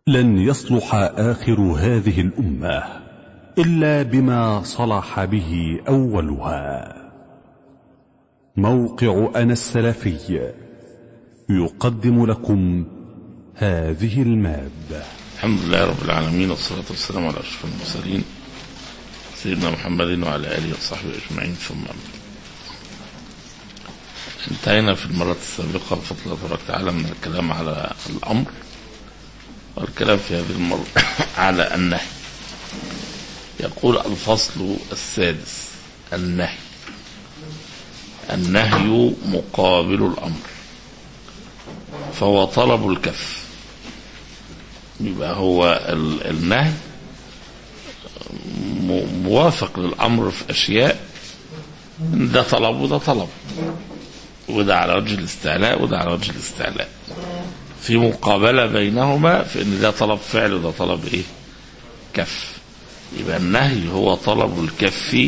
لن يصلح آخر هذه الأمة إلا بما صلح به أولها موقع أنا السلفي يقدم لكم هذه المادة الحمد لله رب العالمين والصلاة والسلام على أشرف المرسلين سيدنا محمد وعلى آله وصحبه أجمعين ثم أما انتهينا في المرة السابقة بفضل الله تبارك وتعالى من الكلام على الأمر والكلام في هذه المرة على النهي يقول الفصل السادس النهي النهي مقابل الأمر فهو طلب الكف يبقى هو ال- النهي م- موافق للأمر في أشياء ده طلب وده طلب وده على وجه الاستعلاء وده على وجه الاستعلاء في مقابلة بينهما في ان ده طلب فعل وده طلب ايه كف يبقى النهي هو طلب الكف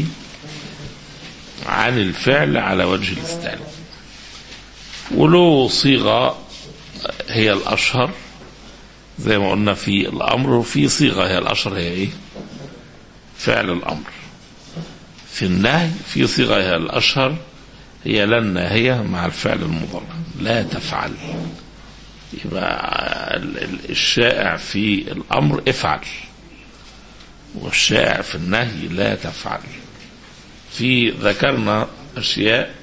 عن الفعل على وجه الاستعلاء وله صيغة هي الأشهر زي ما قلنا في الأمر وفي صيغة هي الأشهر هي إيه فعل الأمر في النهي في صيغة هي الأشهر هي لا الناهية مع الفعل المضارع لا تفعل يبقى ال- ال- الشائع في الأمر افعل والشائع في النهي لا تفعل في ذكرنا أشياء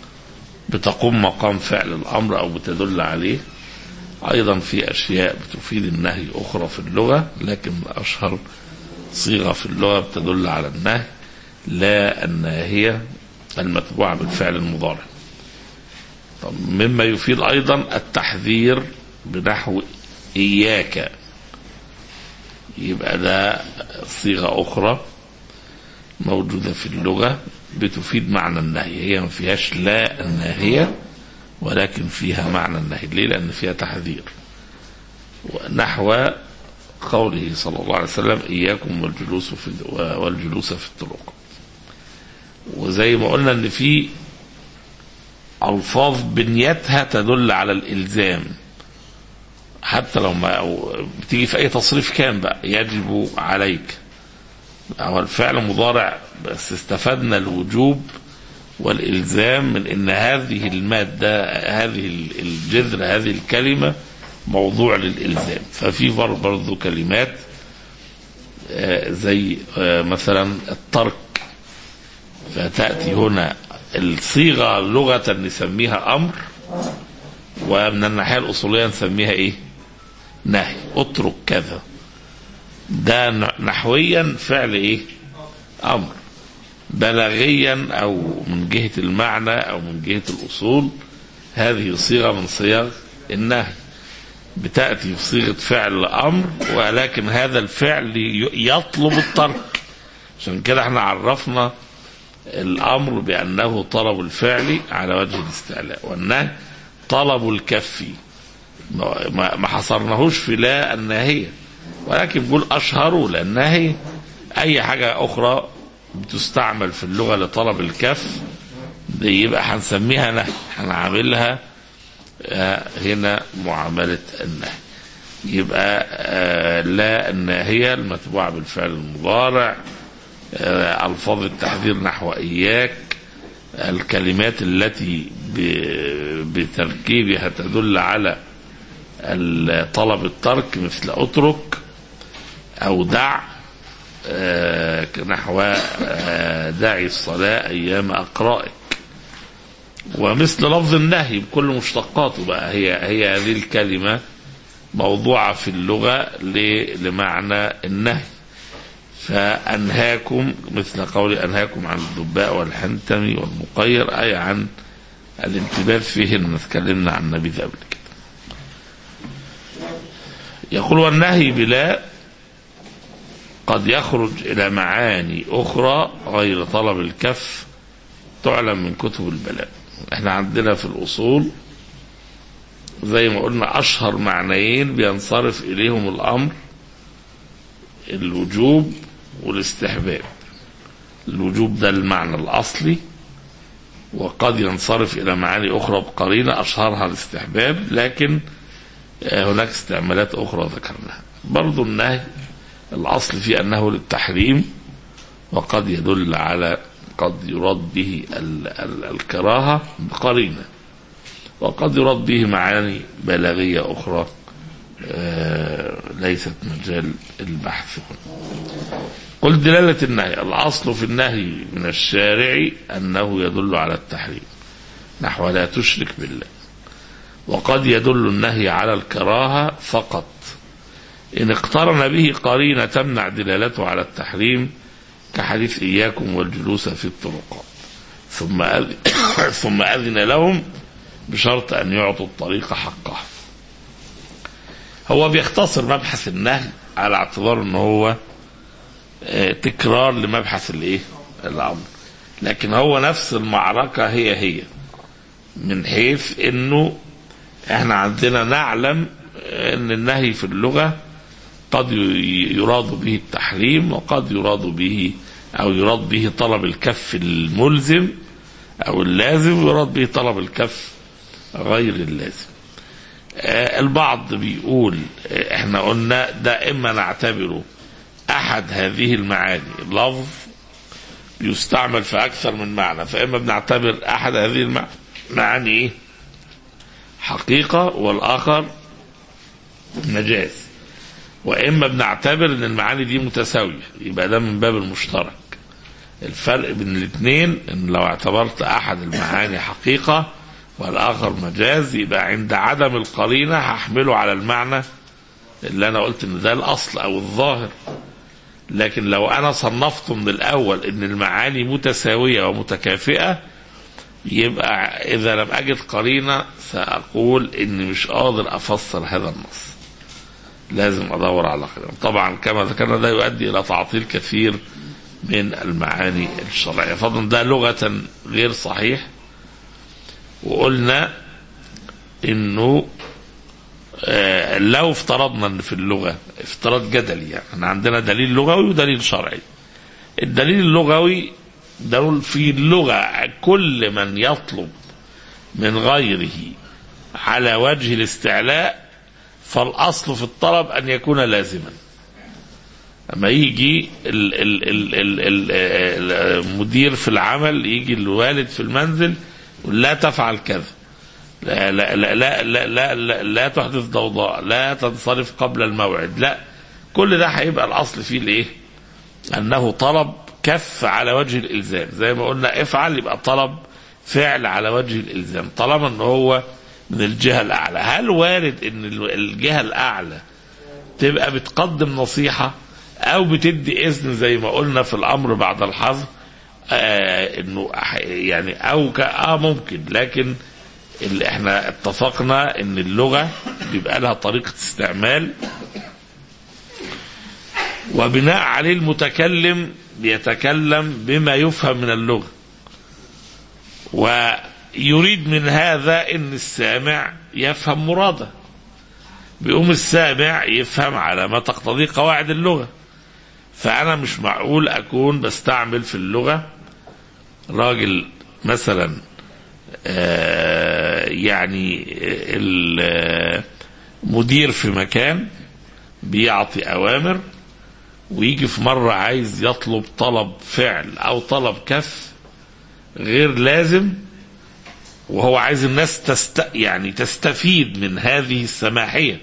بتقوم مقام فعل الأمر أو بتدل عليه أيضا في أشياء بتفيد النهي أخرى في اللغة لكن أشهر صيغة في اللغة بتدل على النهي لا الناهية المتبوعة بالفعل المضارع طب مما يفيد أيضا التحذير بنحو إياك يبقى ده صيغة أخرى موجودة في اللغة بتفيد معنى النهي هي ما فيهاش لا الناهية ولكن فيها معنى النهي ليه لأن فيها تحذير نحو قوله صلى الله عليه وسلم إياكم والجلوس في والجلوس في الطرق وزي ما قلنا ان في الفاظ بنيتها تدل على الالزام حتى لو ما أو بتيجي في اي تصريف كان بقى يجب عليك هو الفعل مضارع بس استفدنا الوجوب والالزام من ان هذه الماده هذه الجذر هذه الكلمه موضوع للالزام ففي برضه كلمات آه، زي آه، مثلا الترك فتأتي هنا الصيغة لغة نسميها أمر ومن الناحية الأصولية نسميها إيه؟ نهي اترك كذا ده نحويا فعل إيه؟ أمر بلاغيا أو من جهة المعنى أو من جهة الأصول هذه صيغة من صيغ النهي بتأتي في صيغة فعل أمر ولكن هذا الفعل يطلب الترك عشان كده احنا عرفنا الامر بانه طلب الفعل على وجه الاستعلاء والنهي طلب الكف ما- ما ما حصرناهوش في لا الناهيه ولكن بيقول اشهر لانها اي حاجه اخرى بتستعمل في اللغه لطلب الكف دي يبقى هنسميها نهي هنعاملها آه، هنا معامله النهي يبقى آه، لا الناهيه المتبوعه بالفعل المضارع آه، ألفاظ التحذير نحو إياك الكلمات التي ب- بتركيبها تدل على ال- طلب الترك مثل اترك أو دع آه، نحو آه، دعي الصلاة أيام أقرائك ومثل لفظ النهي بكل مشتقاته بقى هي هي هذه الكلمة موضوعة في اللغة ل- لمعنى النهي فأنهاكم مثل قول أنهاكم عن الدباء والحنتم والمقير أي عن الانتباه فيهن تكلمنا عن النبي قبل كده يقول والنهي بلا قد يخرج إلى معاني أخرى غير طلب الكف تعلم من كتب البلاء احنا عندنا في الأصول زي ما قلنا أشهر معنيين بينصرف إليهم الأمر الوجوب والاستحباب الوجوب ده المعنى الأصلي وقد ينصرف إلى معاني أخرى بقرينة أشهرها الاستحباب لكن آه، هناك استعمالات أخرى ذكرناها برضو النهي الأصل فيه أنه للتحريم وقد يدل على قد يراد به ال- ال- الكراهة بقرينة وقد يراد به معاني بلاغية أخرى آه، ليست مجال البحث هنا قل دلالة النهي الأصل في النهي من الشارع أنه يدل على التحريم نحو لا تشرك بالله وقد يدل النهي على الكراهة فقط إن اقترن به قرينة تمنع دلالته على التحريم كحديث إياكم والجلوس في الطرقات ثم أذن, ثم أذن لهم بشرط أن يعطوا الطريق حقه هو بيختصر مبحث النهي على اعتبار أنه هو آه، تكرار لمبحث الايه الامر لكن هو نفس المعركة هي هي من حيث انه احنا عندنا نعلم ان النهي في اللغة قد ي- يراد به التحريم وقد يراد به او يراد به طلب الكف الملزم او اللازم ويراد به طلب الكف غير اللازم آه، البعض بيقول آه، احنا قلنا ده اما نعتبره احد هذه المعاني لفظ يستعمل في اكثر من معنى فاما بنعتبر احد هذه المعاني ايه حقيقه والاخر مجاز واما بنعتبر ان المعاني دي متساويه يبقى ده من باب المشترك الفرق بين الاثنين ان لو اعتبرت احد المعاني حقيقه والاخر مجاز يبقى عند عدم القرينه هحمله على المعنى اللي انا قلت ان ده الاصل او الظاهر لكن لو انا صنفت من الاول ان المعاني متساويه ومتكافئه يبقى اذا لم اجد قرينه ساقول اني مش قادر افسر هذا النص لازم ادور على قرينه طبعا كما ذكرنا ده يؤدي الى تعطيل كثير من المعاني الشرعيه فضلا ده لغه غير صحيح وقلنا انه آه، لو افترضنا ان في اللغه افتراض جدلي يعني احنا عندنا دليل لغوي ودليل شرعي الدليل اللغوي ده في اللغه كل من يطلب من غيره على وجه الاستعلاء فالاصل في الطلب ان يكون لازما لما يجي ال ال ال ال ال المدير في العمل يجي الوالد في المنزل يقول لا تفعل كذا لا لا لا لا لا, لا, لا, لا تحدث ضوضاء لا تنصرف قبل الموعد لا كل ده هيبقى الاصل فيه الايه انه طلب كف على وجه الالزام زي ما قلنا افعل يبقى طلب فعل على وجه الالزام طالما ان هو من الجهه الاعلى هل وارد ان الجهه الاعلى تبقى بتقدم نصيحه او بتدي اذن زي ما قلنا في الامر بعد الحظر آه انه يعني او ك- اه ممكن لكن اللي احنا اتفقنا ان اللغه بيبقى لها طريقه استعمال وبناء عليه المتكلم بيتكلم بما يفهم من اللغه ويريد من هذا ان السامع يفهم مراده بيقوم السامع يفهم على ما تقتضيه قواعد اللغه فانا مش معقول اكون بستعمل في اللغه راجل مثلا آه، يعني المدير في مكان بيعطي اوامر ويجي في مره عايز يطلب طلب فعل او طلب كف غير لازم وهو عايز الناس تست يعني تستفيد من هذه السماحيه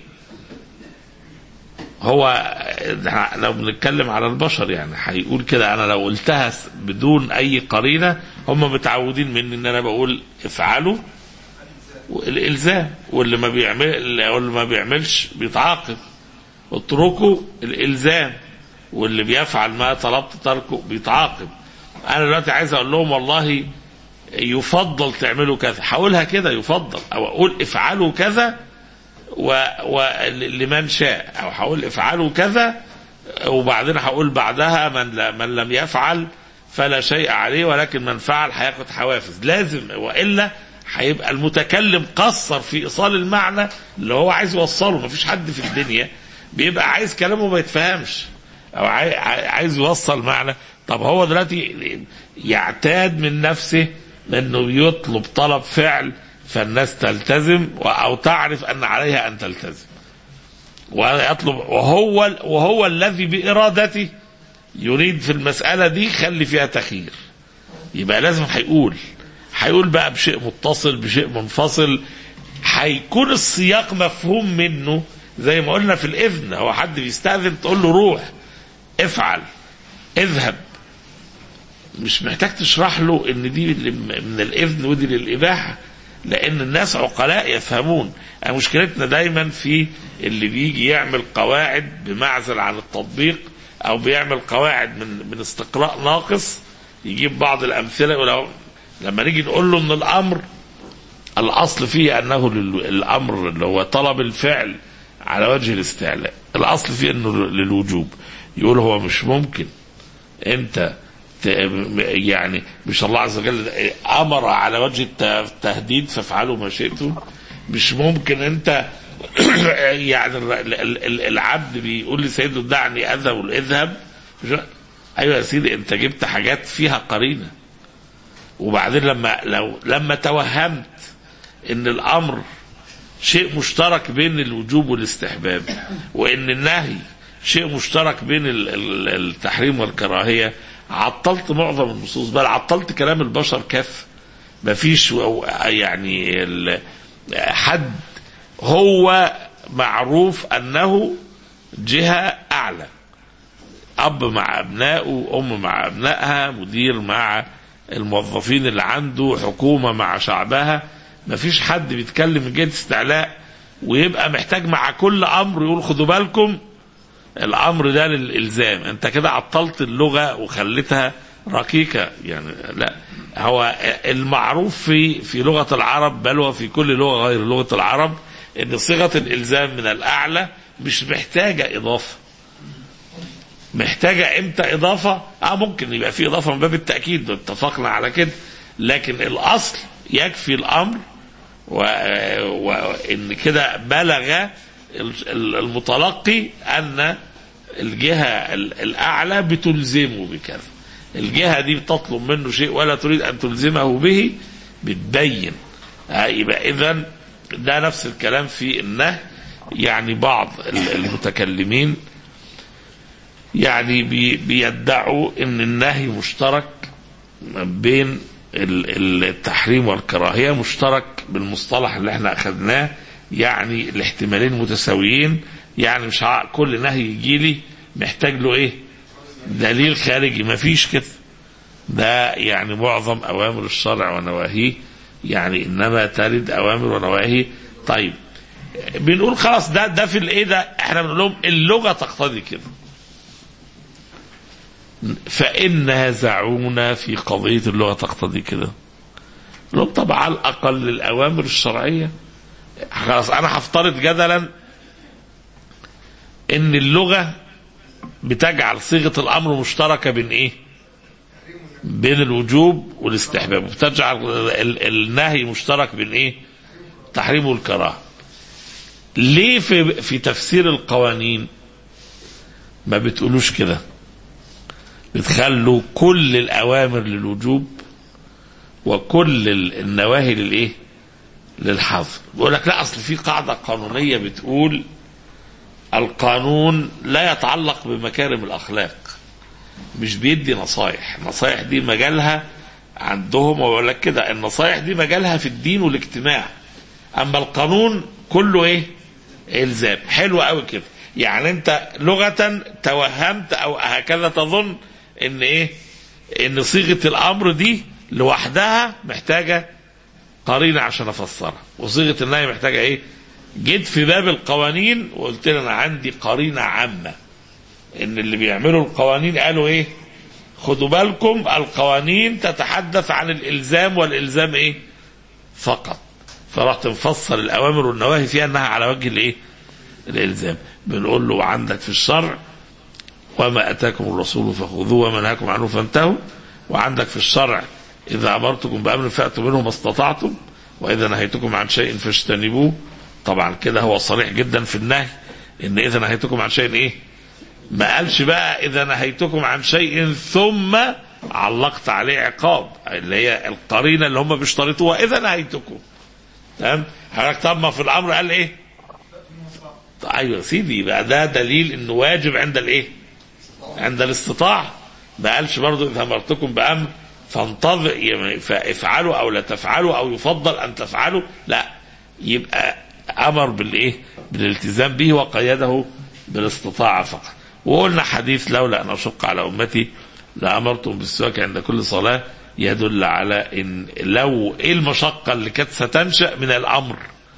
هو لو بنتكلم على البشر يعني هيقول كده انا لو قلتها بدون اي قرينه هم متعودين مني ان انا بقول افعلوا الالزام واللي ما بيعمل واللي ما بيعملش بيتعاقب اتركوا الالزام واللي بيفعل ما طلبت تركه بيتعاقب انا دلوقتي عايز اقول لهم والله يفضل تعملوا كذا هقولها كده يفضل او اقول افعلوا كذا و... ولمن شاء او هقول افعلوا كذا وبعدين هقول بعدها من لا من لم يفعل فلا شيء عليه ولكن من فعل هياخد حوافز لازم والا هيبقى المتكلم قصر في ايصال المعنى اللي هو عايز يوصله مفيش حد في الدنيا بيبقى عايز كلامه ما يتفهمش او عاي... عايز يوصل معنى طب هو دلوقتي يعتاد من نفسه انه يطلب طلب فعل فالناس تلتزم او تعرف ان عليها ان تلتزم ويطلب وهو وهو الذي بارادته يريد في المساله دي خلي فيها تخيير يبقى لازم هيقول هيقول بقى بشيء متصل بشيء منفصل هيكون السياق مفهوم منه زي ما قلنا في الاذن هو حد بيستاذن تقول له روح افعل اذهب مش محتاج تشرح له ان دي من الاذن ودي للاباحه لان الناس عقلاء يفهمون مشكلتنا دايما في اللي بيجي يعمل قواعد بمعزل عن التطبيق او بيعمل قواعد من من استقراء ناقص يجيب بعض الامثله ولو لما نيجي نقول له ان الامر الاصل فيه انه لل- الامر اللي هو طلب الفعل على وجه الاستعلاء الاصل فيه انه للوجوب يقول هو مش ممكن انت ت- يعني مش الله عز وجل امر على وجه الت- التهديد فافعلوا ما شئتم مش ممكن انت يعني ال- ال- ال- العبد بيقول لسيده دعني اذهب اذهب مش- ايوه يا سيدي انت جبت حاجات فيها قرينه وبعدين لما لو لما توهمت ان الامر شيء مشترك بين الوجوب والاستحباب وان النهي شيء مشترك بين ال- ال- التحريم والكراهيه عطلت معظم النصوص بل عطلت كلام البشر كف مفيش و- يعني ال- حد هو معروف انه جهه اعلى اب مع ابنائه ام مع ابنائها مدير مع الموظفين اللي عنده حكومه مع شعبها مفيش حد بيتكلم من جهه استعلاء ويبقى محتاج مع كل امر يقول خدوا بالكم الامر ده للالزام انت كده عطلت اللغه وخليتها رقيقه يعني لا هو المعروف في في لغه العرب بل وفي كل لغه غير لغه العرب ان صيغه الالزام من الاعلى مش محتاجه اضافه محتاجه امتى اضافه اه ممكن يبقى في اضافه من باب التاكيد اتفقنا على كده لكن الاصل يكفي الامر و- وان كده بلغ ال- المتلقي ان الجهه ال- الاعلى بتلزمه بكذا الجهه دي بتطلب منه شيء ولا تريد ان تلزمه به بتبين آه، يبقى اذا ده نفس الكلام في النهي يعني بعض ال- المتكلمين يعني بي بيدعوا ان النهي مشترك بين ال- ال- التحريم والكراهيه مشترك بالمصطلح اللي احنا اخذناه يعني الاحتمالين متساويين يعني مش ع- كل نهي يجي لي محتاج له ايه دليل خارجي ما فيش كده ده يعني معظم اوامر الشرع ونواهيه يعني انما ترد اوامر ونواهي طيب بنقول خلاص ده ده في الايه ده احنا بنقول لهم اللغه تقتضي كده فإن نازعونا في قضية اللغة تقتضي كده لهم طبعا على الأقل الأوامر الشرعية خلاص أنا هفترض جدلا إن اللغة بتجعل صيغة الأمر مشتركة بين إيه؟ بين الوجوب والاستحباب وبتجعل ال- النهي مشترك بين إيه؟ التحريم والكراهة ليه في في تفسير القوانين ما بتقولوش كده؟ بتخلوا كل الأوامر للوجوب وكل ال- النواهي للإيه؟ للحظر بيقول لك لا أصل في قاعدة قانونية بتقول القانون لا يتعلق بمكارم الأخلاق مش بيدي نصايح النصايح دي مجالها عندهم ويقول لك كده النصايح دي مجالها في الدين والاجتماع أما القانون كله إيه؟ إلزام حلو قوي كده يعني أنت لغة توهمت أو هكذا تظن إن إيه؟ إن صيغة الأمر دي لوحدها محتاجة قرينة عشان أفسرها وصيغة النهي محتاجة إيه؟ جيت في باب القوانين وقلت لي أنا عندي قرينة عامة إن اللي بيعملوا القوانين قالوا إيه؟ خدوا بالكم القوانين تتحدث عن الإلزام والإلزام إيه؟ فقط فرحت مفصل الأوامر والنواهي فيها أنها على وجه الإيه؟ الإلزام بنقول له عندك في الشرع وما أتاكم الرسول فخذوه وما نهاكم عنه فانتهوا وعندك في الشرع إذا أمرتكم بأمر فأتوا منه ما استطعتم وإذا نهيتكم عن شيء فاجتنبوه طبعا كده هو صريح جدا في النهي إن إذا نهيتكم عن شيء إيه ما قالش بقى إذا نهيتكم عن شيء ثم علقت عليه عقاب اللي هي القرينة اللي هم بيشترطوها إذا نهيتكم تمام حضرتك طب ما في الامر قال ايه طيب ايوه يا سيدي يبقى ده دليل انه واجب عند الايه عند الاستطاعه ما قالش برضه اذا امرتكم بامر فانتظر يعني فافعلوا او لا تفعلوا او يفضل ان تفعلوا لا يبقى امر بالايه بالالتزام به وقيده بالاستطاعه فقط وقلنا حديث لولا ان اشق على امتي لامرتم بالسواك عند كل صلاه يدل على ان لو ايه المشقه اللي كانت ستنشا من الامر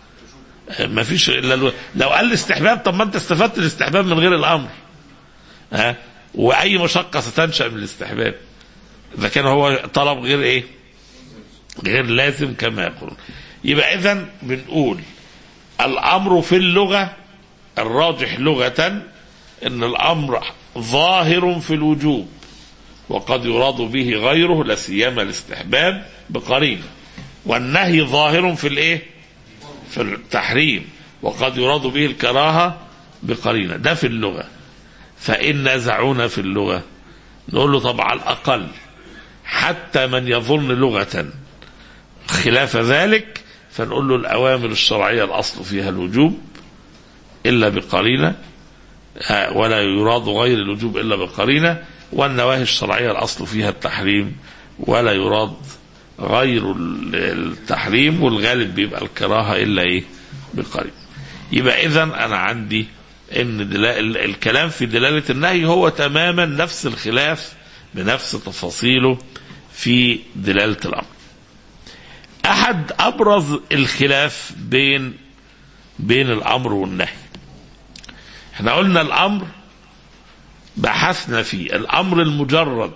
ما فيش الا الو- لو قال الاستحباب طب ما انت استفدت الاستحباب من غير الامر ها واي مشقه ستنشا من الاستحباب اذا كان هو طلب غير ايه غير لازم كما يقولون يبقى اذا بنقول الامر في اللغه الراجح لغه ان الامر ظاهر في الوجوب وقد يراد به غيره لا سيما الاستحباب بقرينه والنهي ظاهر في الايه في التحريم وقد يراد به الكراهه بقرينه ده في اللغه فان نزعونا في اللغه نقول له طب على الاقل حتى من يظن لغه خلاف ذلك فنقول له الاوامر الشرعيه الاصل فيها الوجوب الا بقرينه آه، ولا يراد غير الوجوب الا بقرينه والنواهي الشرعيه الاصل فيها التحريم ولا يراد غير ال- التحريم والغالب بيبقى الكراهه الا ايه بقرينه يبقى اذا انا عندي ان دلا... ال- الكلام في دلاله النهي هو تماما نفس الخلاف بنفس تفاصيله في دلاله الامر احد ابرز الخلاف بين بين الامر والنهي احنا قلنا الامر بحثنا فيه الامر المجرد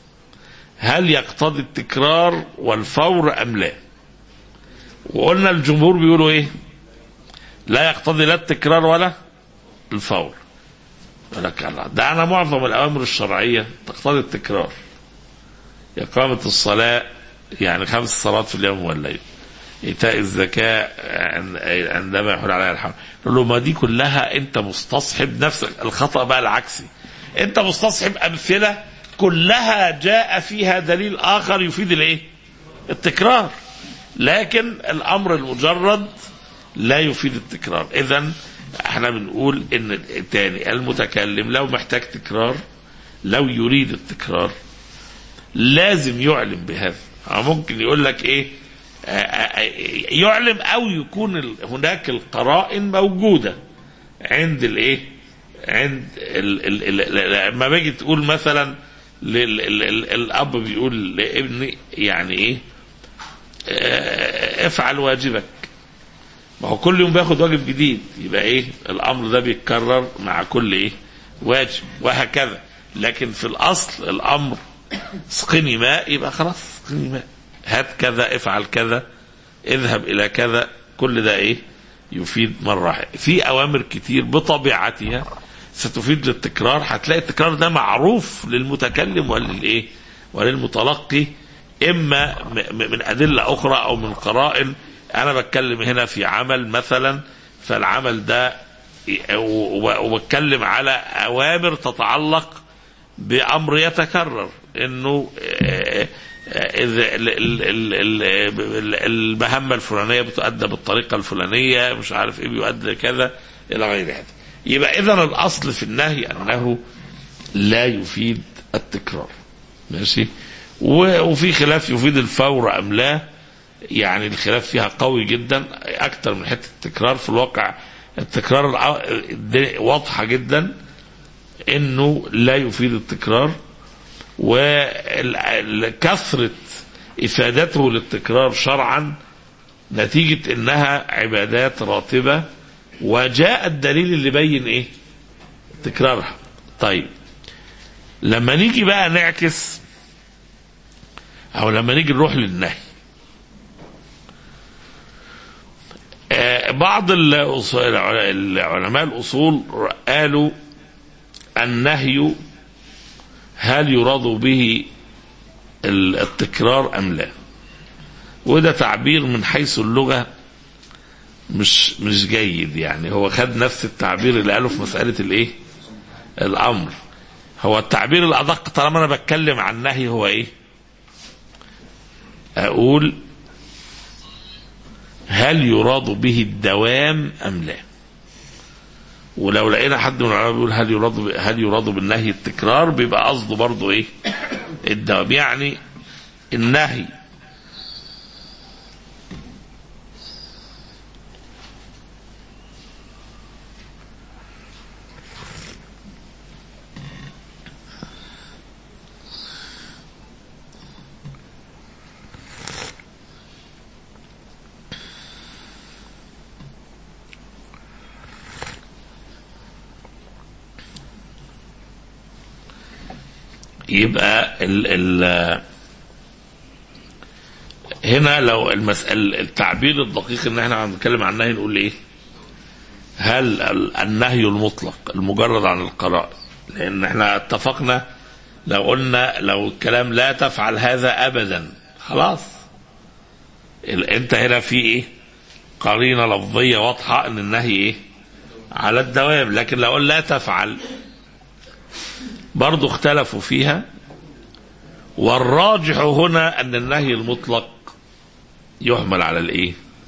هل يقتضي التكرار والفور ام لا وقلنا الجمهور بيقولوا ايه لا يقتضي لا التكرار ولا الفور يقول لك الله ده انا معظم الاوامر الشرعيه تقتضي التكرار اقامه الصلاه يعني خمس صلوات في اليوم والليل ايتاء الزكاه عن- عندما يحول عليها الحول نقول له ما دي كلها انت مستصحب نفسك الخطا بقى العكسي انت مستصحب امثله كلها جاء فيها دليل اخر يفيد الايه التكرار لكن الامر المجرد لا يفيد التكرار اذا احنا بنقول ان تاني المتكلم لو محتاج تكرار لو يريد التكرار لازم يعلم بهذا أو ممكن يقول لك ايه آه، آه، يعلم او يكون ال- هناك القرائن موجوده عند الايه عند ال ال ال لما باجي تقول مثلا لل- ال- ال- الاب بيقول لابني يعني ايه آه، افعل واجبك ما هو كل يوم بياخد واجب جديد يبقى ايه الامر ده بيتكرر مع كل ايه واجب وهكذا لكن في الاصل الامر اسقني ماء يبقى خلاص اسقني ماء هات كذا افعل كذا اذهب الى كذا كل ده ايه يفيد مرة واحدة. في اوامر كتير بطبيعتها ستفيد للتكرار هتلاقي التكرار ده معروف للمتكلم وللايه وللمتلقي اما م- م- من ادله اخرى او من قرائن انا بتكلم هنا في عمل مثلا فالعمل ده ي- و- و- وبتكلم على اوامر تتعلق بامر يتكرر انه آه، آه، إذا ال- ال- ال- ال- ال- المهمه الفلانيه بتؤدى بالطريقه الفلانيه مش عارف ايه بيؤدى كذا الى غير هذا يبقى اذا الاصل في النهي انه لا يفيد التكرار ماشي و- وفي خلاف يفيد الفور ام لا يعني الخلاف فيها قوي جدا اكتر من حته التكرار في الواقع التكرار الع- دي واضحه جدا انه لا يفيد التكرار وكثرة إفادته للتكرار شرعا نتيجة إنها عبادات راتبة وجاء الدليل اللي بين إيه تكرارها طيب لما نيجي بقى نعكس أو لما نيجي نروح للنهي آه، بعض الأصول- العلماء الأصول قالوا النهي هل يراد به ال- التكرار ام لا وده تعبير من حيث اللغه مش مش جيد يعني هو خد نفس التعبير اللي قاله في مساله الايه الامر هو التعبير الادق طالما انا بتكلم عن نهي هو ايه اقول هل يراد به الدوام ام لا ولو لقينا حد من العلماء بيقول هل يراد ب- هل يراد بالنهي التكرار بيبقى قصده برضه ايه الدوام يعني النهي يبقى ال ال هنا لو المسألة التعبير الدقيق ان احنا بنتكلم عن النهي نقول ايه؟ هل ال- النهي المطلق المجرد عن القراء لان احنا اتفقنا لو قلنا لو الكلام لا تفعل هذا ابدا خلاص ال- انت هنا في ايه؟ قرينه لفظيه واضحه ان النهي ايه؟ على الدوام لكن لو قلنا لا تفعل برضو اختلفوا فيها والراجح هنا ان النهي المطلق يحمل على الايه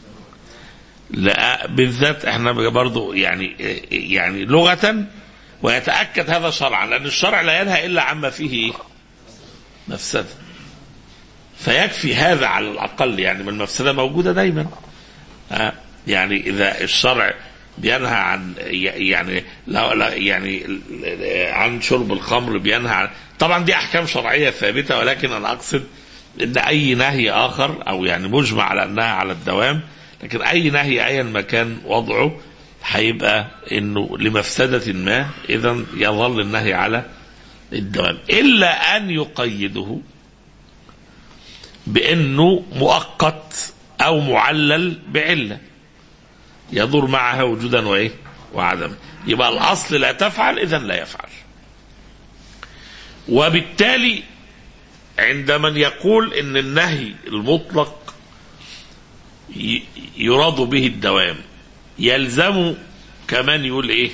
لا بالذات احنا برضو يعني يعني لغة ويتأكد هذا شرعا لأن الشرع لا ينهى إلا عما فيه إيه؟ مفسدة فيكفي هذا على الأقل يعني من المفسدة موجودة دايما آه، يعني إذا الشرع بينهى عن يعني لا لا يعني عن شرب الخمر بينهى عن طبعا دي احكام شرعيه ثابته ولكن انا اقصد ان اي نهي اخر او يعني مجمع على انها على الدوام لكن اي نهي ايا ما كان وضعه هيبقى انه لمفسده ما اذا يظل النهي على الدوام الا ان يقيده بانه مؤقت او معلل بعله يدور معها وجودا وايه وعدما يبقى الاصل لا تفعل اذا لا يفعل وبالتالي عند من يقول ان النهي المطلق ي- يراد به الدوام يلزم كمان يقول ايه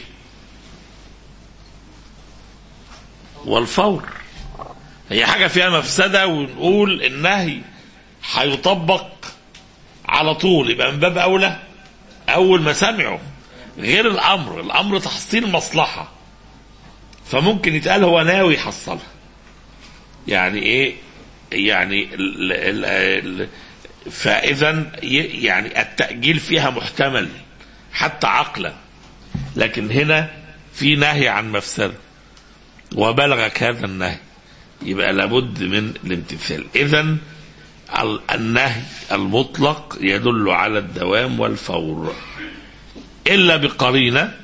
والفور هي حاجة فيها مفسدة ونقول النهي هيطبق على طول يبقى من باب أولى أول ما سمعه غير الأمر الأمر تحصيل مصلحة فممكن يتقال هو ناوي يحصلها يعني إيه يعني ال ال ال فإذا ي- يعني التأجيل فيها محتمل حتى عقلا لكن هنا في نهي عن مفسده وبلغك هذا النهي يبقى لابد من الامتثال اذا ال- النهي المطلق يدل على الدوام والفور الا بقرينه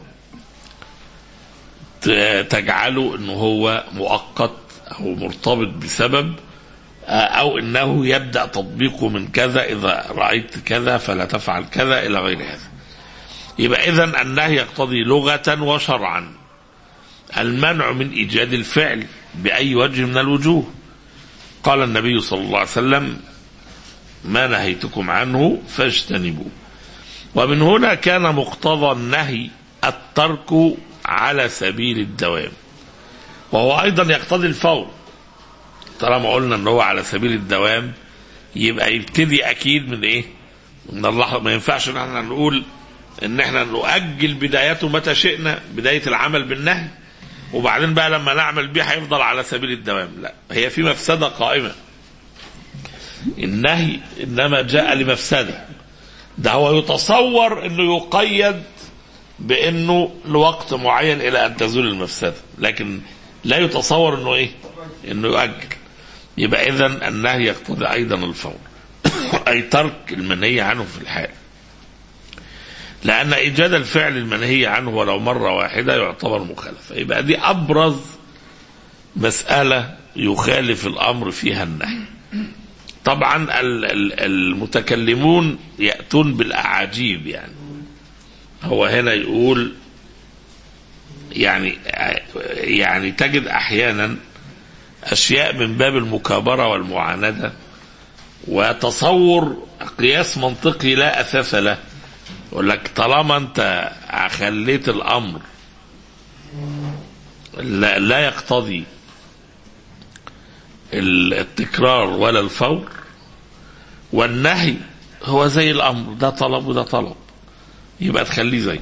ت- تجعله انه هو مؤقت او مرتبط بسبب آه، او انه يبدا تطبيقه من كذا اذا رايت كذا فلا تفعل كذا الى غير هذا يبقى اذا النهي يقتضي لغه وشرعا المنع من ايجاد الفعل باي وجه من الوجوه قال النبي صلى الله عليه وسلم ما نهيتكم عنه فاجتنبوه ومن هنا كان مقتضى النهي الترك على سبيل الدوام وهو ايضا يقتضي الفور طالما قلنا ان هو على سبيل الدوام يبقى يبتدي اكيد من ايه من اللحظه ما ينفعش ان احنا نقول ان احنا نؤجل بدايته متى شئنا بدايه العمل بالنهي وبعدين بقى لما نعمل بيه هيفضل على سبيل الدوام لا هي في مفسده قائمه النهي انما جاء لمفسده ده هو يتصور انه يقيد بانه لوقت معين الى ان تزول المفسده لكن لا يتصور انه ايه انه يؤجل يبقى اذا النهي يقتضي ايضا الفور اي ترك المنهي عنه في الحال لان ايجاد الفعل المنهي عنه ولو مره واحده يعتبر مخالفه يبقى دي ابرز مساله يخالف الامر فيها النهي طبعا ال- ال- المتكلمون ياتون بالاعاجيب يعني هو هنا يقول يعني يعني تجد احيانا اشياء من باب المكابره والمعانده وتصور قياس منطقي لا اساس له يقول لك طالما انت خليت الامر لا, لا يقتضي التكرار ولا الفور والنهي هو زي الامر ده طلب وده طلب يبقى تخليه زيه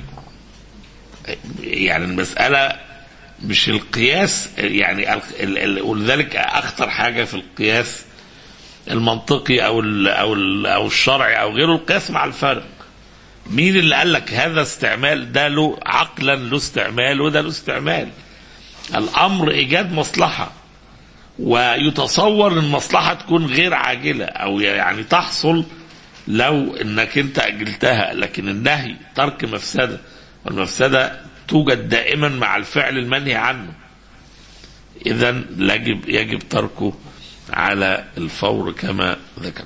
يعني المساله مش القياس يعني ال- ال- ال- ولذلك اخطر حاجه في القياس المنطقي او ال او ال او الشرعي او غيره القياس مع الفرق مين اللي قال لك هذا استعمال ده له عقلا له استعمال وده له استعمال الامر ايجاد مصلحه ويتصور ان المصلحه تكون غير عاجله او يعني تحصل لو انك انت اجلتها لكن النهي ترك مفسده والمفسده توجد دائما مع الفعل المنهي عنه اذا يجب يجب تركه على الفور كما ذكر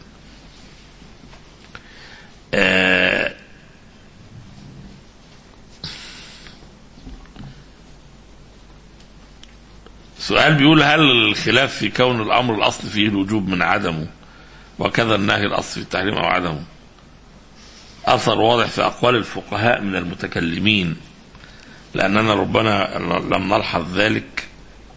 آه سؤال بيقول هل الخلاف في كون الامر الاصل فيه الوجوب من عدمه وكذا النهي الاصل في التحريم او عدمه اثر واضح في اقوال الفقهاء من المتكلمين لاننا ربما لم نلحظ ذلك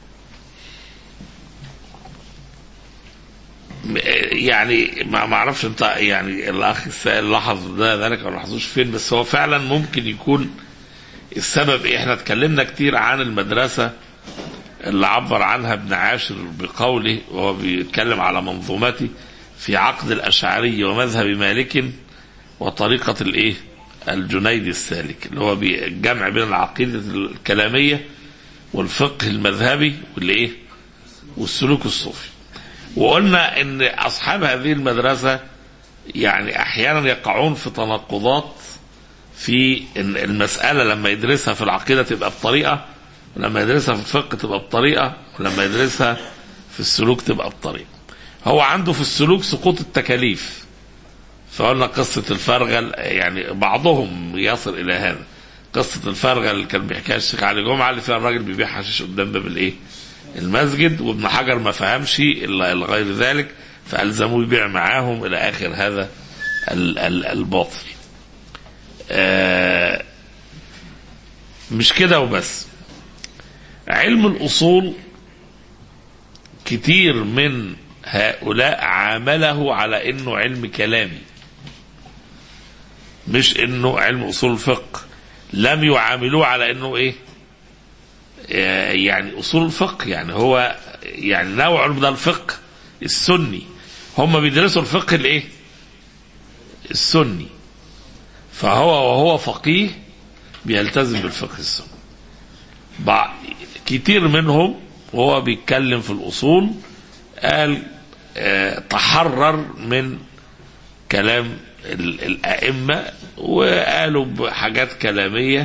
يعني ما ما اعرفش انت يعني الاخ السائل لاحظ ده ذلك او لاحظوش فين بس هو فعلا ممكن يكون السبب إيه؟ احنا اتكلمنا كتير عن المدرسه اللي عبر عنها ابن عاشر بقوله وهو بيتكلم على منظومته في عقد الاشعري ومذهب مالك وطريقه الايه؟ الجنيدي السالك اللي هو الجمع بين العقيده الكلاميه والفقه المذهبي والايه؟ والسلوك الصوفي. وقلنا ان اصحاب هذه المدرسه يعني احيانا يقعون في تناقضات في ان المساله لما يدرسها في العقيده تبقى بطريقه ولما يدرسها في الفقه تبقى بطريقه ولما يدرسها في السلوك تبقى بطريقه. هو عنده في السلوك سقوط التكاليف. فقلنا قصه الفرغل يعني بعضهم يصل الى هذا. قصه الفرغل اللي كان بيحكيها الشيخ علي جمعه اللي فيها الراجل بيبيع حشيش قدام باب الايه؟ المسجد وابن حجر ما فهمش الا غير ذلك فالزموه يبيع معاهم الى اخر هذا ال- ال- الباطل. آه مش كده وبس. علم الاصول كتير من هؤلاء عامله على انه علم كلامي مش انه علم اصول الفقه لم يعاملوه على انه ايه آه، يعني اصول الفقه يعني هو يعني نوع من الفقه السني هم بيدرسوا الفقه الايه السني فهو وهو فقيه بيلتزم بالفقه السني بعض كتير منهم وهو بيتكلم في الأصول قال آه، تحرر من كلام ال- الأئمة وقالوا بحاجات كلامية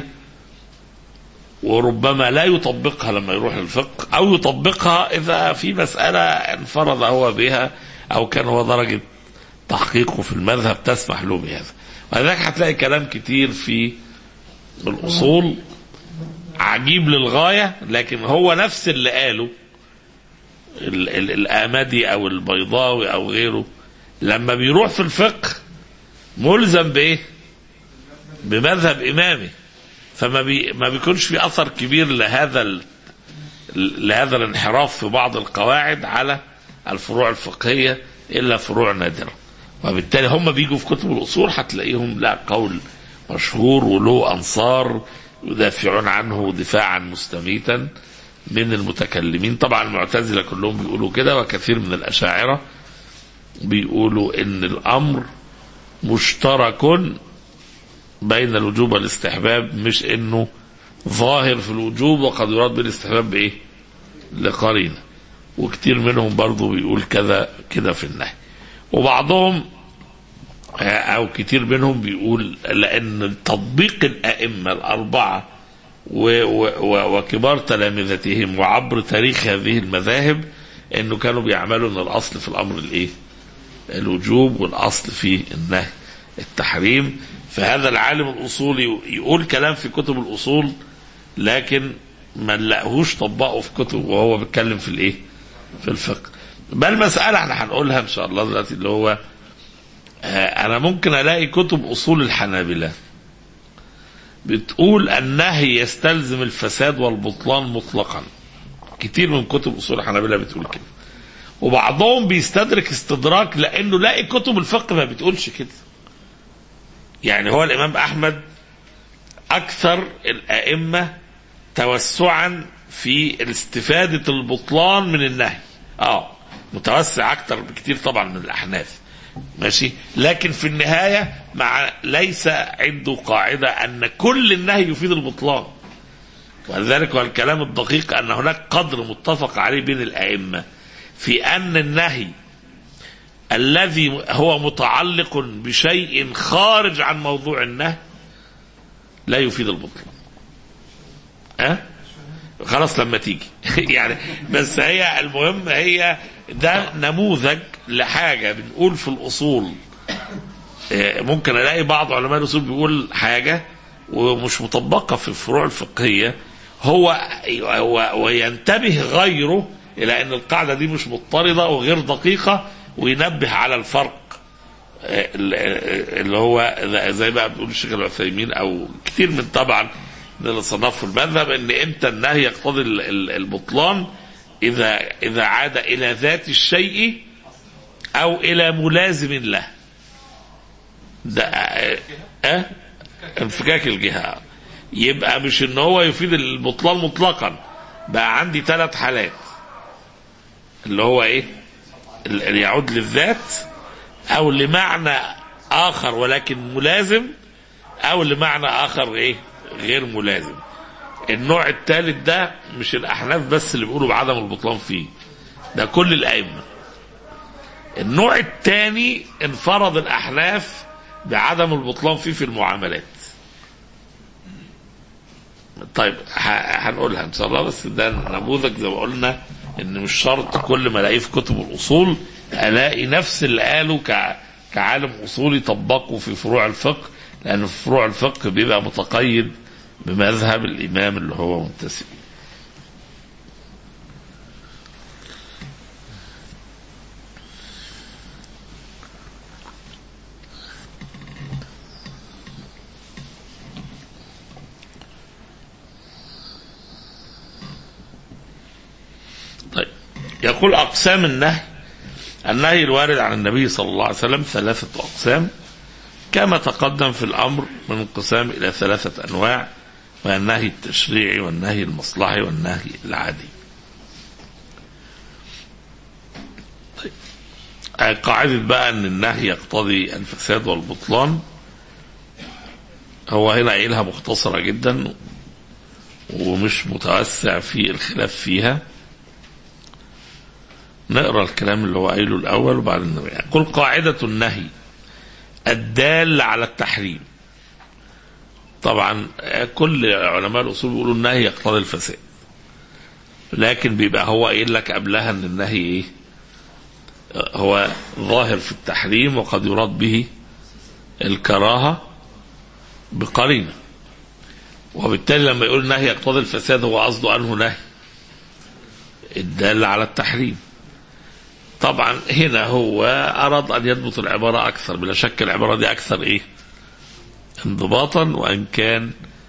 وربما لا يطبقها لما يروح الفقه أو يطبقها إذا في مسألة انفرد هو بها أو كان هو درجة تحقيقه في المذهب تسمح له بهذا ولذلك هتلاقي كلام كتير في الأصول عجيب للغاية لكن هو نفس اللي قاله ال- ال- الآمدي أو البيضاوي أو غيره لما بيروح في الفقه ملزم بإيه؟ بمذهب إمامه فما بي ما بيكونش في أثر كبير لهذا ال... لهذا الانحراف في بعض القواعد على الفروع الفقهية إلا فروع نادرة وبالتالي هم بيجوا في كتب الأصول هتلاقيهم لا قول مشهور وله أنصار يدافعون عنه دفاعا مستميتا من المتكلمين طبعا المعتزلة كلهم بيقولوا كده وكثير من الأشاعرة بيقولوا إن الأمر مشترك بين الوجوب والاستحباب مش إنه ظاهر في الوجوب وقد يراد بالاستحباب بإيه؟ لقرينة وكتير منهم برضو بيقول كذا كده في النهي وبعضهم او كتير منهم بيقول لان تطبيق الائمه الاربعه و و و وكبار تلامذتهم وعبر تاريخ هذه المذاهب انه كانوا بيعملوا ان الاصل في الامر الايه؟ الوجوب والاصل في النهي التحريم فهذا العالم الاصولي يقول كلام في كتب الاصول لكن ما نلاقيهوش طبقه في كتب وهو بيتكلم في الايه؟ في الفقه. بل مساله احنا هنقولها ان شاء الله دلوقتي اللي هو آه، انا ممكن الاقي كتب اصول الحنابلة بتقول النهي يستلزم الفساد والبطلان مطلقا كتير من كتب اصول الحنابلة بتقول كده وبعضهم بيستدرك استدراك لانه لاقي كتب الفقه ما بتقولش كده يعني هو الامام احمد اكثر الائمه توسعا في استفاده البطلان من النهي اه متوسع اكثر بكثير طبعا من الاحناف ماشي لكن في النهايه مع ليس عنده قاعده ان كل النهي يفيد البطلان ولذلك هو الكلام الدقيق ان هناك قدر متفق عليه بين الائمه في ان النهي الذي هو متعلق بشيء خارج عن موضوع النهي لا يفيد البطلان أه؟ خلاص لما تيجي يعني بس هي المهم هي ده نموذج لحاجة بنقول في الأصول آه، ممكن ألاقي بعض علماء الأصول بيقول حاجة ومش مطبقة في الفروع الفقهية هو هو- وينتبه غيره إلى أن القاعدة دي مش مضطردة وغير دقيقة وينبه على الفرق آه، اللي هو زي بقى بيقول الشيخ العثيمين او كتير من طبعا من اللي صنفوا المذهب ان امتى النهي يقتضي ال- ال- البطلان اذا اذا عاد الى ذات الشيء او الى ملازم له ده اه اه؟ انفكاك الجهه يبقى مش ان هو يفيد البطلان مطلقا بقى عندي ثلاث حالات اللي هو ايه اللي يعود للذات او لمعنى اخر ولكن ملازم او لمعنى اخر ايه غير ملازم النوع الثالث ده مش الاحناف بس اللي بيقولوا بعدم البطلان فيه ده كل الائمه النوع الثاني انفرض الاحناف بعدم البطلان فيه في المعاملات طيب ه- هنقولها ان شاء الله بس ده نموذج زي ما قلنا ان مش شرط كل ما الاقيه في كتب الاصول الاقي نفس اللي قاله ك- كعالم اصولي طبقه في فروع الفقه لان في فروع الفقه بيبقى متقيد بمذهب الامام اللي هو منتسب إليه. طيب يقول أقسام النهي النهي الوارد عن النبي صلى الله عليه وسلم ثلاثة أقسام كما تقدم في الأمر من انقسام إلى ثلاثة أنواع وهي النهي التشريعي والنهي المصلحي والنهي العادي طيب. آه، قاعدة بقى أن النهي يقتضي الفساد والبطلان هو هنا قايلها مختصرة جدا ومش متوسع في الخلاف فيها نقرا الكلام اللي هو قايله الاول وبعدين نرجع يقول قاعده النهي الدال على التحريم طبعا كل علماء الاصول بيقولوا النهي يقتضي الفساد لكن بيبقى هو قايل لك قبلها ان النهي ايه هو ظاهر في التحريم وقد يراد به الكراهه بقرينه وبالتالي لما يقول النهي يقتضي الفساد هو قصده انه نهي الدال على التحريم طبعا هنا هو أراد أن يضبط العبارة أكثر بلا شك العبارة دي أكثر إيه انضباطا وإن كان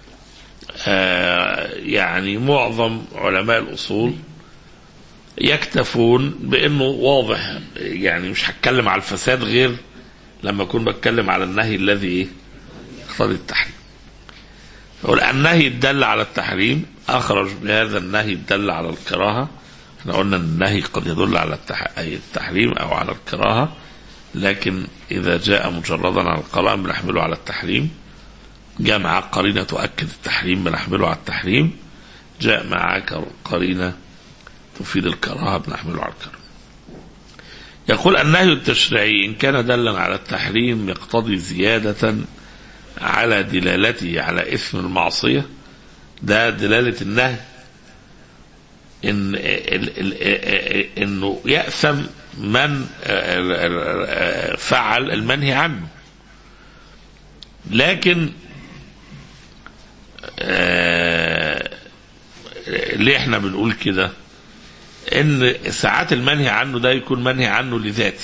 آه يعني معظم علماء الأصول يكتفون بأنه واضح يعني مش هتكلم على الفساد غير لما أكون بتكلم على النهي الذي إيه يقتضي التحريم يقول النهي الدل على التحريم أخرج بهذا النهي الدل على الكراهة احنا قلنا ان النهي قد يدل على التح... أي التحريم او على الكراهه لكن اذا جاء مجردا على القرآن بنحمله على التحريم جاء معاه قرينه تؤكد التحريم بنحمله على التحريم جاء معاه قرينه تفيد الكراهه بنحمله على الكراهه يقول النهي التشريعي ان كان دلا على التحريم يقتضي زياده على دلالته على اثم المعصيه ده دلاله النهي ان ال- ال- انه ياثم من فعل المنهي عنه لكن آه، ليه احنا بنقول كده ان ساعات المنهي عنه ده يكون منهي عنه لذاته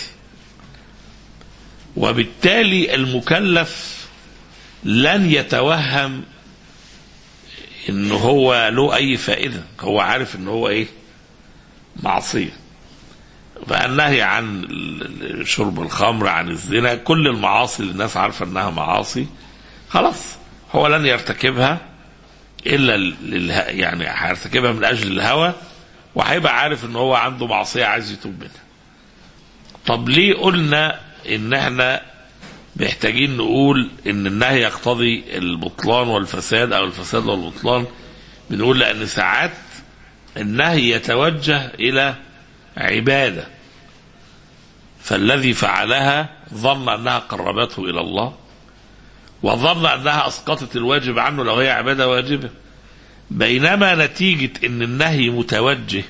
وبالتالي المكلف لن يتوهم ان هو له اي فائده هو عارف ان هو ايه معصيه فالنهي عن ال- شرب الخمر عن الزنا كل المعاصي اللي الناس عارفه انها معاصي خلاص هو لن يرتكبها الا لله يعني هيرتكبها من اجل الهوى وهيبقى عارف ان هو عنده معصيه عايز يتوب منها طب ليه قلنا ان احنا محتاجين نقول ان النهي يقتضي البطلان والفساد او الفساد والبطلان بنقول لان ساعات النهي يتوجه الى عباده فالذي فعلها ظن انها قربته الى الله وظن انها اسقطت الواجب عنه لو هي عباده واجبه بينما نتيجه ان النهي متوجه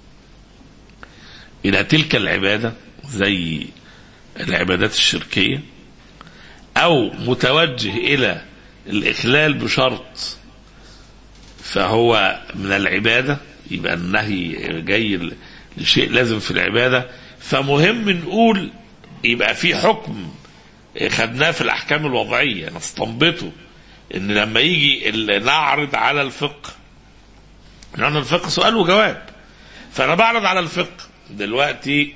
الى تلك العباده زي العبادات الشركيه او متوجه الى الاخلال بشرط فهو من العباده يبقى النهي جاي لشيء لازم في العباده فمهم نقول يبقى في حكم خدناه في الاحكام الوضعيه نستنبطه ان لما يجي نعرض على الفقه لان الفقه سؤال وجواب فانا بعرض على الفقه دلوقتي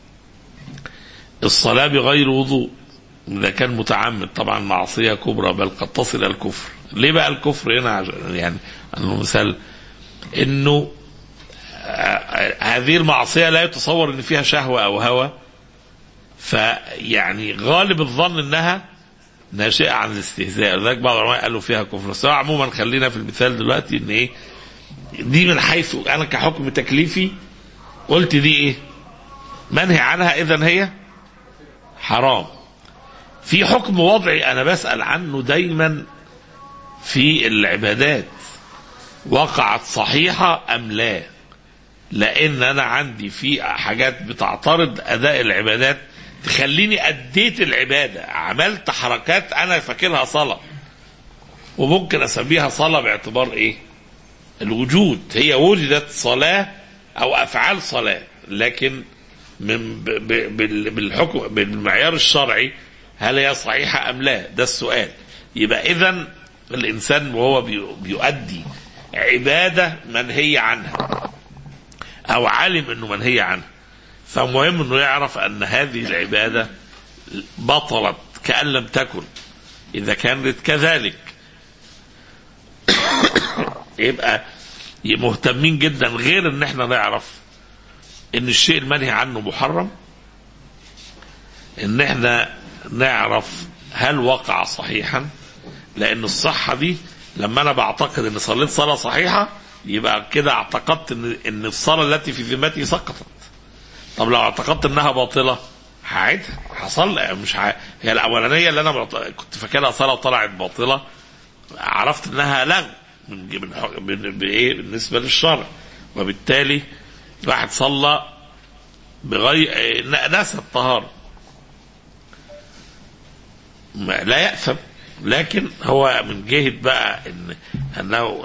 الصلاه بغير وضوء اذا كان متعمد طبعا معصيه كبرى بل قد تصل الى الكفر ليه بقى الكفر هنا يعني مثال انه هذه المعصيه لا يتصور ان فيها شهوه او هوى فيعني غالب الظن انها ناشئه عن الاستهزاء لذلك بعض العلماء قالوا فيها كفر بس عموما خلينا في المثال دلوقتي ان ايه دي من حيث انا كحكم تكليفي قلت دي ايه منهي عنها اذا هي حرام في حكم وضعي انا بسال عنه دايما في العبادات وقعت صحيحه ام لا لان انا عندي في حاجات بتعترض اداء العبادات تخليني اديت العباده عملت حركات انا فاكرها صلاه وممكن اسميها صلاه باعتبار ايه الوجود هي وجدت صلاه او افعال صلاه لكن من ب ب بالحكم بالمعيار الشرعي هل هي صحيحه ام لا ده السؤال يبقى اذا الانسان وهو بيؤدي عباده منهي عنها او علم انه منهي عنها فمهم انه يعرف ان هذه العباده بطلت كان لم تكن اذا كانت كذلك يبقى مهتمين جدا غير ان احنا نعرف ان الشيء المنهي عنه محرم ان احنا نعرف هل وقع صحيحا لان الصحه دي لما انا بعتقد ان صليت صلاه صحيحه يبقى كده اعتقدت ان ان الصلاه التي في ذمتي سقطت طب لو اعتقدت انها باطله هعيدها حصل مش ه... هي الاولانيه اللي انا بعت... كنت فاكرها صلاه طلعت باطله عرفت انها لغو من من, من بايه بالنسبه للشرع وبالتالي واحد صلى بغير نسى الطهاره لا يأثم لكن هو من جهة بقى إن أنه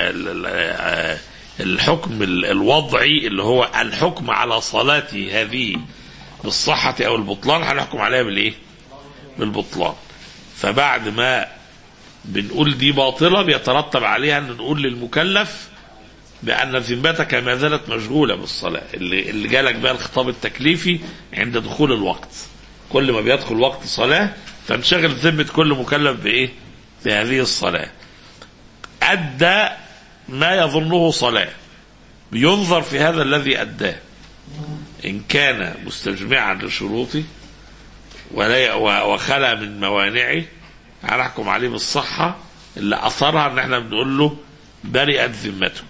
الحكم الوضعي اللي هو الحكم على صلاته هذه بالصحة أو البطلان هنحكم عليها بالإيه؟ بالبطلان فبعد ما بنقول دي باطلة بيترتب عليها أن نقول للمكلف بأن ذمتك ما زالت مشغولة بالصلاة اللي, اللي جالك بقى الخطاب التكليفي عند دخول الوقت كل ما بيدخل وقت صلاة تنشغل ذمة كل مكلف بإيه؟ بهذه الصلاة. أدى ما يظنه صلاة. بينظر في هذا الذي أداه. إن كان مستجمعا لشروطه ولا وخلى من موانعه هنحكم عليه بالصحة اللي أثرها إن إحنا بنقول له برئت ذمتك.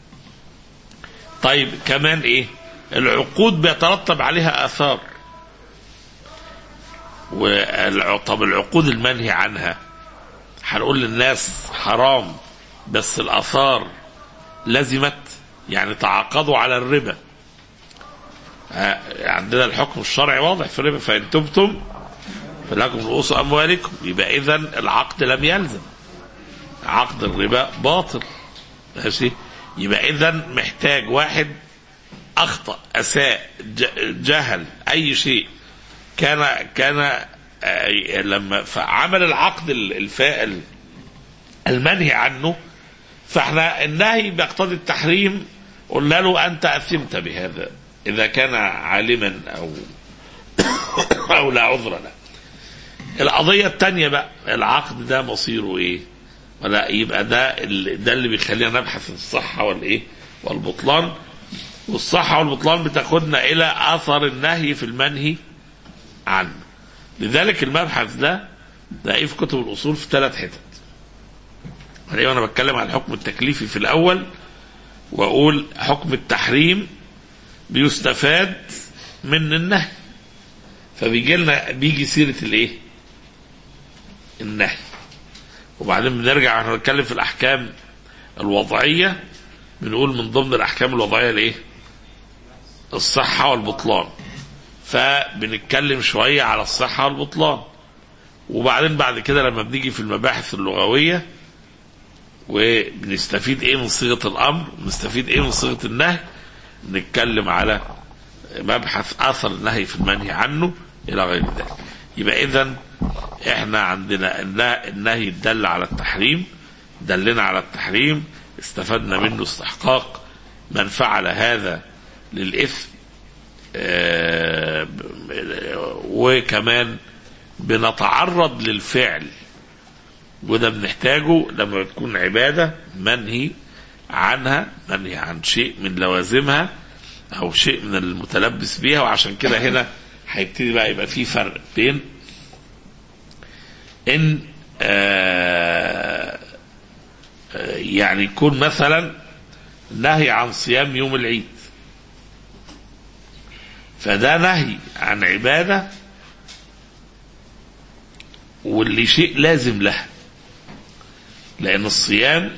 طيب كمان إيه؟ العقود بيترتب عليها آثار. طب العقود المنهي عنها هنقول للناس حرام بس الاثار لزمت يعني تعاقدوا على الربا عندنا الحكم الشرعي واضح في الربا فان تبتم فلكم رؤوس اموالكم يبقى اذا العقد لم يلزم عقد الربا باطل ماشي يبقى اذا محتاج واحد اخطا اساء جهل اي شيء كان كان لما عمل العقد الفائل المنهي عنه فاحنا النهي بيقتضي التحريم قلنا له انت اثمت بهذا اذا كان عالما او او لا عذر له القضية التانية بقى العقد ده مصيره ايه ولا يبقى ده اللي ده اللي بيخلينا نبحث في الصحة والايه والبطلان والصحة والبطلان بتاخدنا إلى أثر النهي في المنهي عنه لذلك المبحث ده تلاقيه في كتب الأصول في ثلاث حتت هلاقيه وأنا بتكلم عن الحكم التكليفي في الأول وأقول حكم التحريم بيستفاد من النهي فبيجي لنا بيجي سيرة الإيه؟ النهي وبعدين بنرجع احنا بنتكلم في الأحكام الوضعية بنقول من ضمن الأحكام الوضعية الإيه؟ الصحة والبطلان فبنتكلم شوية على الصحة والبطلان وبعدين بعد كده لما بنيجي في المباحث اللغوية وبنستفيد ايه من صيغة الأمر بنستفيد ايه من صيغة النهي نتكلم على مبحث أثر النهي في المنهي عنه إلى غير ذلك يبقى إذا احنا عندنا النهي الدل على التحريم دلنا على التحريم استفدنا منه استحقاق من فعل هذا للإثم آه وكمان بنتعرض للفعل وده بنحتاجه لما تكون عبادة منهي عنها منهي عن شيء من لوازمها أو شيء من المتلبس بيها وعشان كده هنا هيبتدي بقى يبقى في فرق بين إن آه يعني يكون مثلا نهي عن صيام يوم العيد فده نهي عن عبادة واللي شيء لازم لها لأن الصيام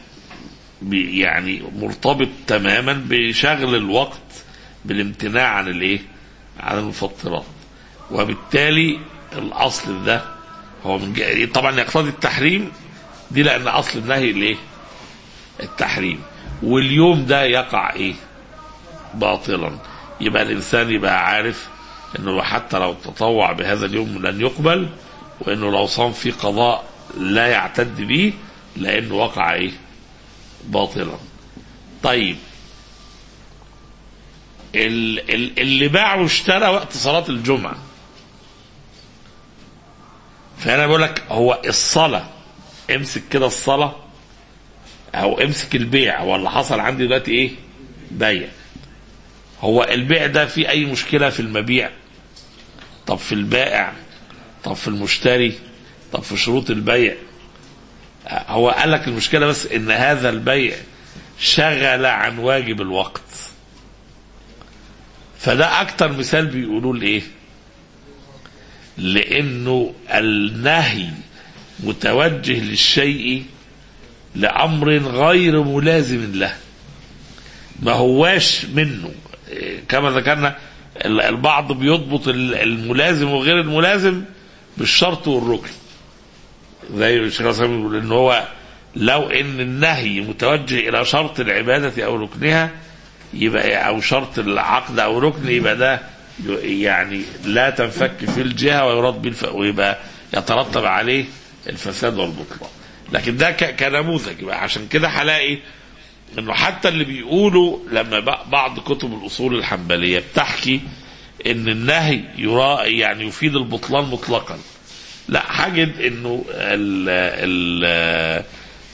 يعني مرتبط تماما بشغل الوقت بالامتناع عن الايه؟ عن المفطرات وبالتالي الاصل ده هو من جاء طبعا يقتضي التحريم دي لان اصل النهي الايه؟ التحريم واليوم ده يقع ايه؟ باطلا يبقى الانسان يبقى عارف انه حتى لو تطوع بهذا اليوم لن يقبل وانه لو صام في قضاء لا يعتد به لانه وقع ايه؟ باطلا. طيب اللي باع واشترى وقت صلاة الجمعة فأنا بقول لك هو الصلاة امسك كده الصلاة أو امسك البيع هو اللي حصل عندي دلوقتي إيه؟ بيع هو البيع ده فيه أي مشكلة في المبيع طب في البائع طب في المشتري طب في شروط البيع هو قال لك المشكلة بس إن هذا البيع شغل عن واجب الوقت فده اكتر مثال بيقولوا لايه لانه النهي متوجه للشيء لامر غير ملازم له ما هواش منه كما ذكرنا البعض بيضبط الملازم وغير الملازم بالشرط والركن زي الشيخ الاسلام بيقول ان هو لو ان النهي متوجه الى شرط العباده او ركنها يبقى او شرط العقد او ركن يبقى ده يعني لا تنفك في الجهه ويراد بالف ويبقى يترتب عليه الفساد والبطلان لكن ده كنموذج يبقى عشان كده هلاقي انه حتى اللي بيقولوا لما بعض كتب الاصول الحنبليه بتحكي ان النهي يرا يعني يفيد البطلان مطلقا لا هجد انه ال ال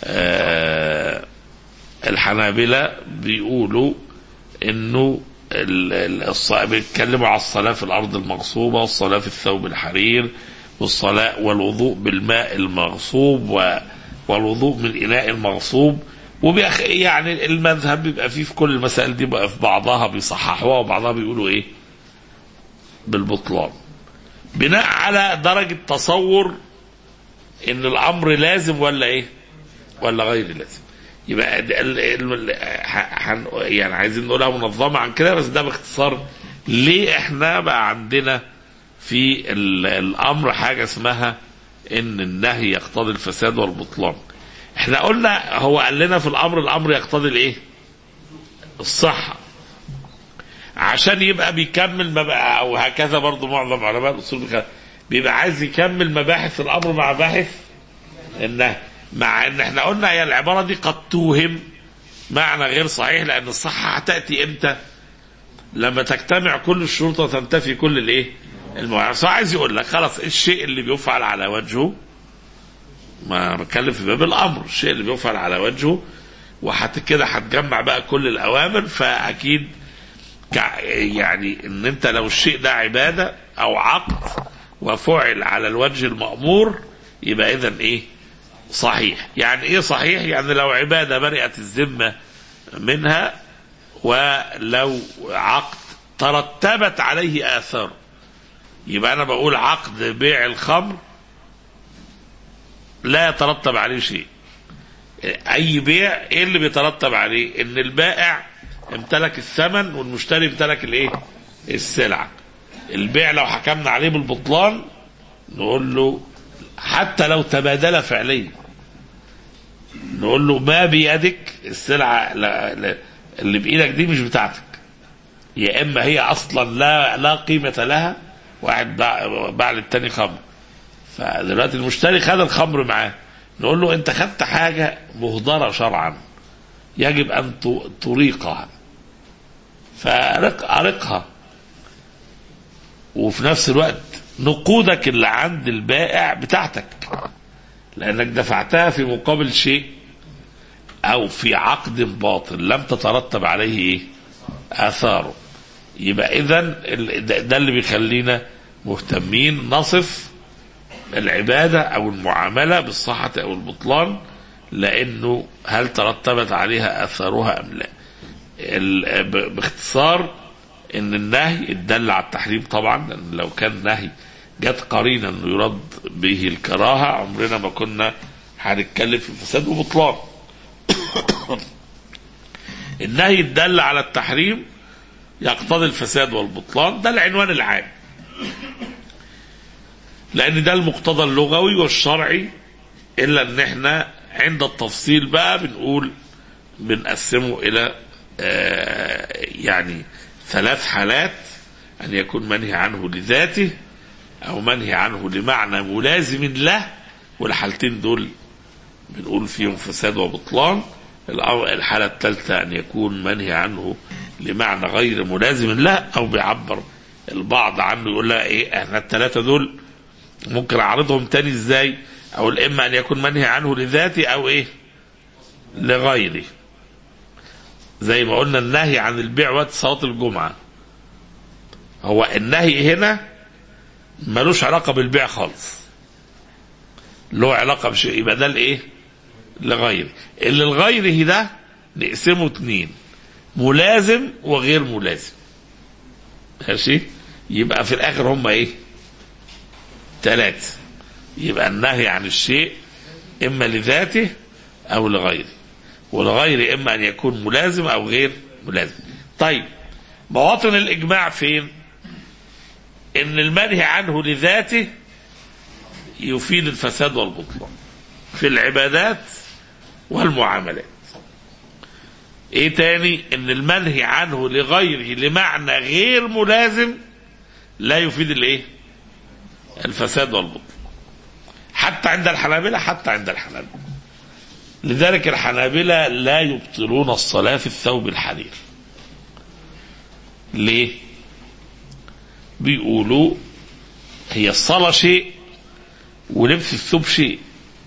الحنابله بيقولوا انه بيتكلموا على الصلاه في الارض المغصوبه والصلاه في الثوب الحرير والصلاه والوضوء بالماء المغصوب والوضوء من الاناء المغصوب وبيخ يعني المذهب بيبقى فيه في كل المسائل دي بقى في بعضها بيصححوها وبعضها بيقولوا ايه بالبطلان بناء على درجة تصور ان الامر لازم ولا ايه ولا غير لازم يبقى ال ال ال يعني عايزين نقولها منظمة عن كده بس ده باختصار ليه احنا بقى عندنا في الامر حاجة اسمها ان النهي يقتضي الفساد والبطلان احنا قلنا هو قال لنا في الامر الامر يقتضي الايه الصحة عشان يبقى بيكمل مبقى او هكذا برضو معظم علماء الاصول بيبقى عايز يكمل مباحث الامر مع باحث النهي مع ان احنا قلنا هي العباره دي قد توهم معنى غير صحيح لان الصحه هتاتي امتى؟ لما تجتمع كل الشروط وتنتفي كل الايه؟ المعاملة بس هو عايز يقول لك خلاص الشيء اللي بيفعل على وجهه ما بتكلم في باب الامر الشيء اللي بيفعل على وجهه وحتى كده هتجمع بقى كل الاوامر فاكيد كع- يعني ان انت لو الشيء ده عباده او عقد وفعل على الوجه المامور يبقى اذا ايه صحيح يعني ايه صحيح يعني لو عباده برئت الذمه منها ولو عقد ترتبت عليه اثار يبقى انا بقول عقد بيع الخمر لا يترتب عليه شيء اي بيع ايه اللي بيترتب عليه ان البائع امتلك الثمن والمشتري امتلك الايه السلعه البيع لو حكمنا عليه بالبطلان نقول له حتى لو تبادل فعليا نقول له ما بيدك السلعه لا- لا- اللي بايدك دي مش بتاعتك يا اما هي اصلا لا لا قيمه لها واحد باع باع للتاني خمر فدلوقتي المشتري خد الخمر معاه نقول له انت خدت حاجه مهدره شرعا يجب ان ت- تريقها فارق ارقها وفي نفس الوقت نقودك اللي عند البائع بتاعتك لانك دفعتها في مقابل شيء او في عقد باطل لم تترتب عليه ايه اثاره يبقى اذا ال- ده ده اللي بيخلينا مهتمين نصف العباده او المعامله بالصحه او البطلان لانه هل ترتبت عليها اثارها ام لا ال- ب- باختصار ان النهي الدل على التحريم طبعا لأن لو كان نهي جت قرينه انه يرد به الكراهه عمرنا ما كنا هنتكلم في فساد وبطلان النهي الدل على التحريم يقتضي الفساد والبطلان ده العنوان العام لان ده المقتضى اللغوي والشرعي الا ان احنا عند التفصيل بقى بنقول بنقسمه الى آه، يعني ثلاث حالات ان يكون منهي عنه لذاته او منهي عنه لمعنى ملازم له والحالتين دول بنقول فيهم فساد وبطلان الأو- الحالة الثالثة أن يكون منهي عنه لمعنى غير ملازم له أو بيعبر البعض عنه يقول لها إيه إحنا الثلاثة دول ممكن أعرضهم تاني إزاي أو إما أن يكون منهي عنه لذاته أو إيه لغيره زي ما قلنا النهي عن البيع وقت صلاة الجمعة هو النهي هنا ملوش علاقة بالبيع خالص له علاقة بشيء يبقى ده الايه لغيره اللي لغيره ده نقسمه اتنين ملازم وغير ملازم ماشي يبقى في الاخر هم ايه ثلاثة يبقى النهي عن الشيء اما لذاته او لغيره والغير اما ان يكون ملازم او غير ملازم طيب مواطن الاجماع فين ان المنهي عنه لذاته يفيد الفساد والبطلان في العبادات والمعاملات ايه تاني ان المنهي عنه لغيره لمعنى غير ملازم لا يفيد الايه الفساد والبطلان حتى عند الحنابلة حتى عند الحنابلة لذلك الحنابلة لا يبطلون الصلاة في الثوب الحرير ليه بيقولوا هي الصلاة شيء ولبس الثوب شيء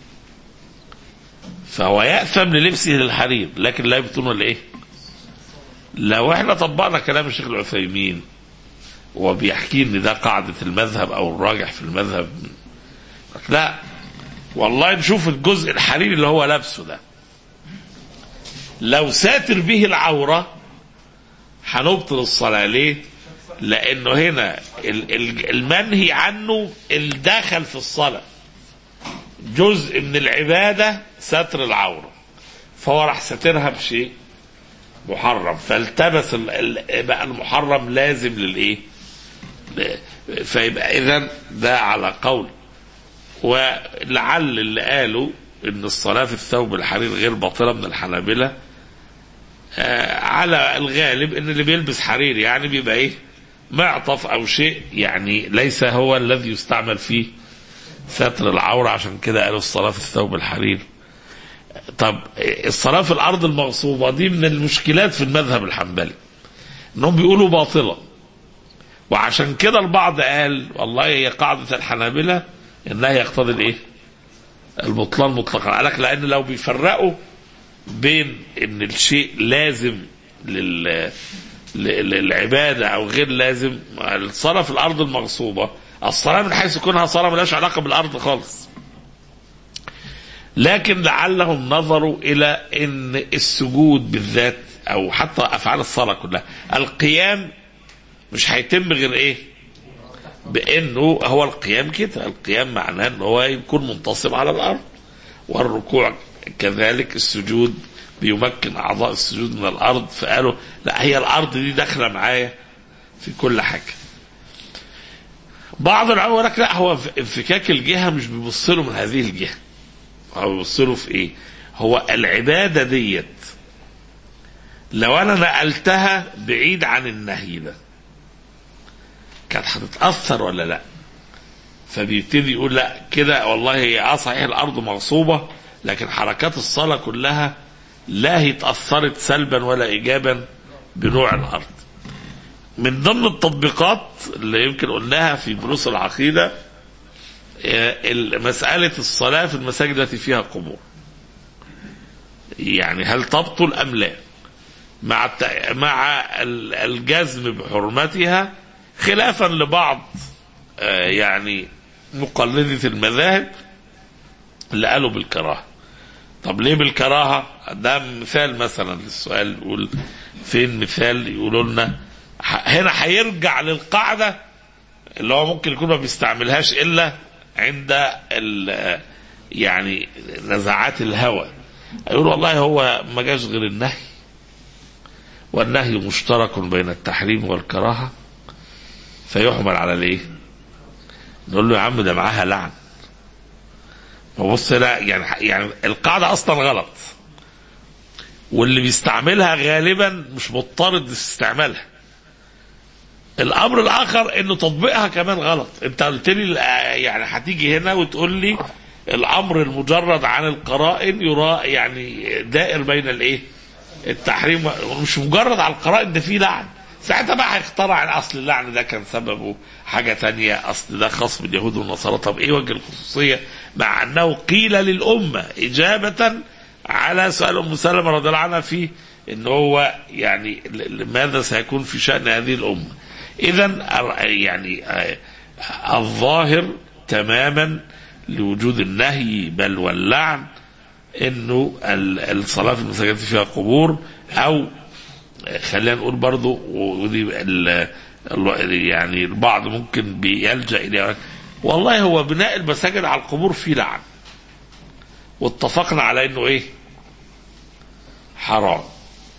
فهو يأثم للبسه للحرير لكن لا يبطلون الايه لو احنا طبقنا كلام الشيخ العثيمين وبيحكي ان ده قاعدة المذهب او الراجح في المذهب لا والله نشوف الجزء الحريري اللي هو لابسه ده لو ساتر به العورة هنبطل الصلاة ليه لانه هنا ال- ال- المنهي عنه الدخل في الصلاة جزء من العبادة ستر العورة فهو راح ساترها بشيء محرم فالتبس ال- ال- بقى المحرم لازم للايه ل- فيبقى اذا ده على قول ولعل اللي قالوا ان الصلاه في الثوب الحرير غير باطله من الحنابله آه على الغالب ان اللي بيلبس حرير يعني بيبقى ايه معطف او شيء يعني ليس هو الذي يستعمل فيه ستر العوره عشان كده قالوا الصلاه في الثوب الحرير طب الصلاه في الارض المغصوبه دي من المشكلات في المذهب الحنبلي انهم بيقولوا باطله وعشان كده البعض قال والله هي قاعدة الحنابلة انها يقتضي الايه البطلان مطلقا قال لك لان لو بيفرقوا بين ان الشيء لازم لل ل- للعبادة او غير لازم الصلاة في الارض المغصوبة الصلاة من حيث كونها صلاة ملهاش علاقة بالارض خالص لكن لعلهم نظروا الى ان السجود بالذات او حتى افعال الصلاه كلها القيام مش هيتم غير ايه بانه هو القيام كده القيام معناه ان هو يكون منتصب على الارض والركوع كذلك السجود بيمكن اعضاء السجود من الارض فقالوا لا هي الارض دي داخله معايا في كل حاجه بعض العلماء يقول لك لا هو انفكاك الجهه مش بيبص له من هذه الجهه هو بيبص له في ايه هو العباده ديت لو انا نقلتها بعيد عن النهي ده كانت هتتاثر ولا لا فبيبتدي يقول لا كده والله هي اه صحيح الارض مغصوبه لكن حركات الصلاه كلها لا هي اتاثرت سلبا ولا ايجابا بنوع الارض من ضمن التطبيقات اللي يمكن قلناها في دروس العقيده آه، مساله الصلاه في المساجد التي فيها قبور يعني هل تبطل ام لا مع الت- مع ال- الجزم بحرمتها خلافا لبعض آه، يعني مقلدة المذاهب اللي قالوا بالكراهة طب ليه بالكراهة ده مثال مثلا للسؤال يقول فين مثال يقولوا لنا ح- هنا هيرجع للقاعدة اللي هو ممكن يكون ما بيستعملهاش إلا عند ال- يعني نزعات الهوى يقول والله هو ما جاش غير النهي والنهي مشترك بين التحريم والكراهة فيحمل على الايه؟ نقول له يا عم ده معاها لعن فبص لا يعني يعني القاعدة أصلا غلط واللي بيستعملها غالبا مش مضطرد في استعمالها الامر الاخر انه تطبيقها كمان غلط انت قلت لي يعني هتيجي هنا وتقول لي الامر المجرد عن القرائن يرى يعني دائر بين الايه التحريم مش مجرد على القرائن ده فيه لعن ساعتها بقى هيخترع ان اصل اللعن ده كان سببه حاجه تانية اصل ده خاص باليهود والنصارى طب ايه وجه الخصوصيه مع انه قيل للامه اجابه على سؤال ام سلمه رضي الله عنها فيه ان هو يعني ل- ماذا سيكون في شان هذه الامه اذا يعني آه، الظاهر تماما لوجود النهي بل واللعن انه ال- الصلاه في المساجد فيها قبور او خلينا نقول برضو ودي ال- ال- يعني البعض ممكن بيلجا الى والله هو بناء المساجد على القبور فيه لعن واتفقنا على انه ايه حرام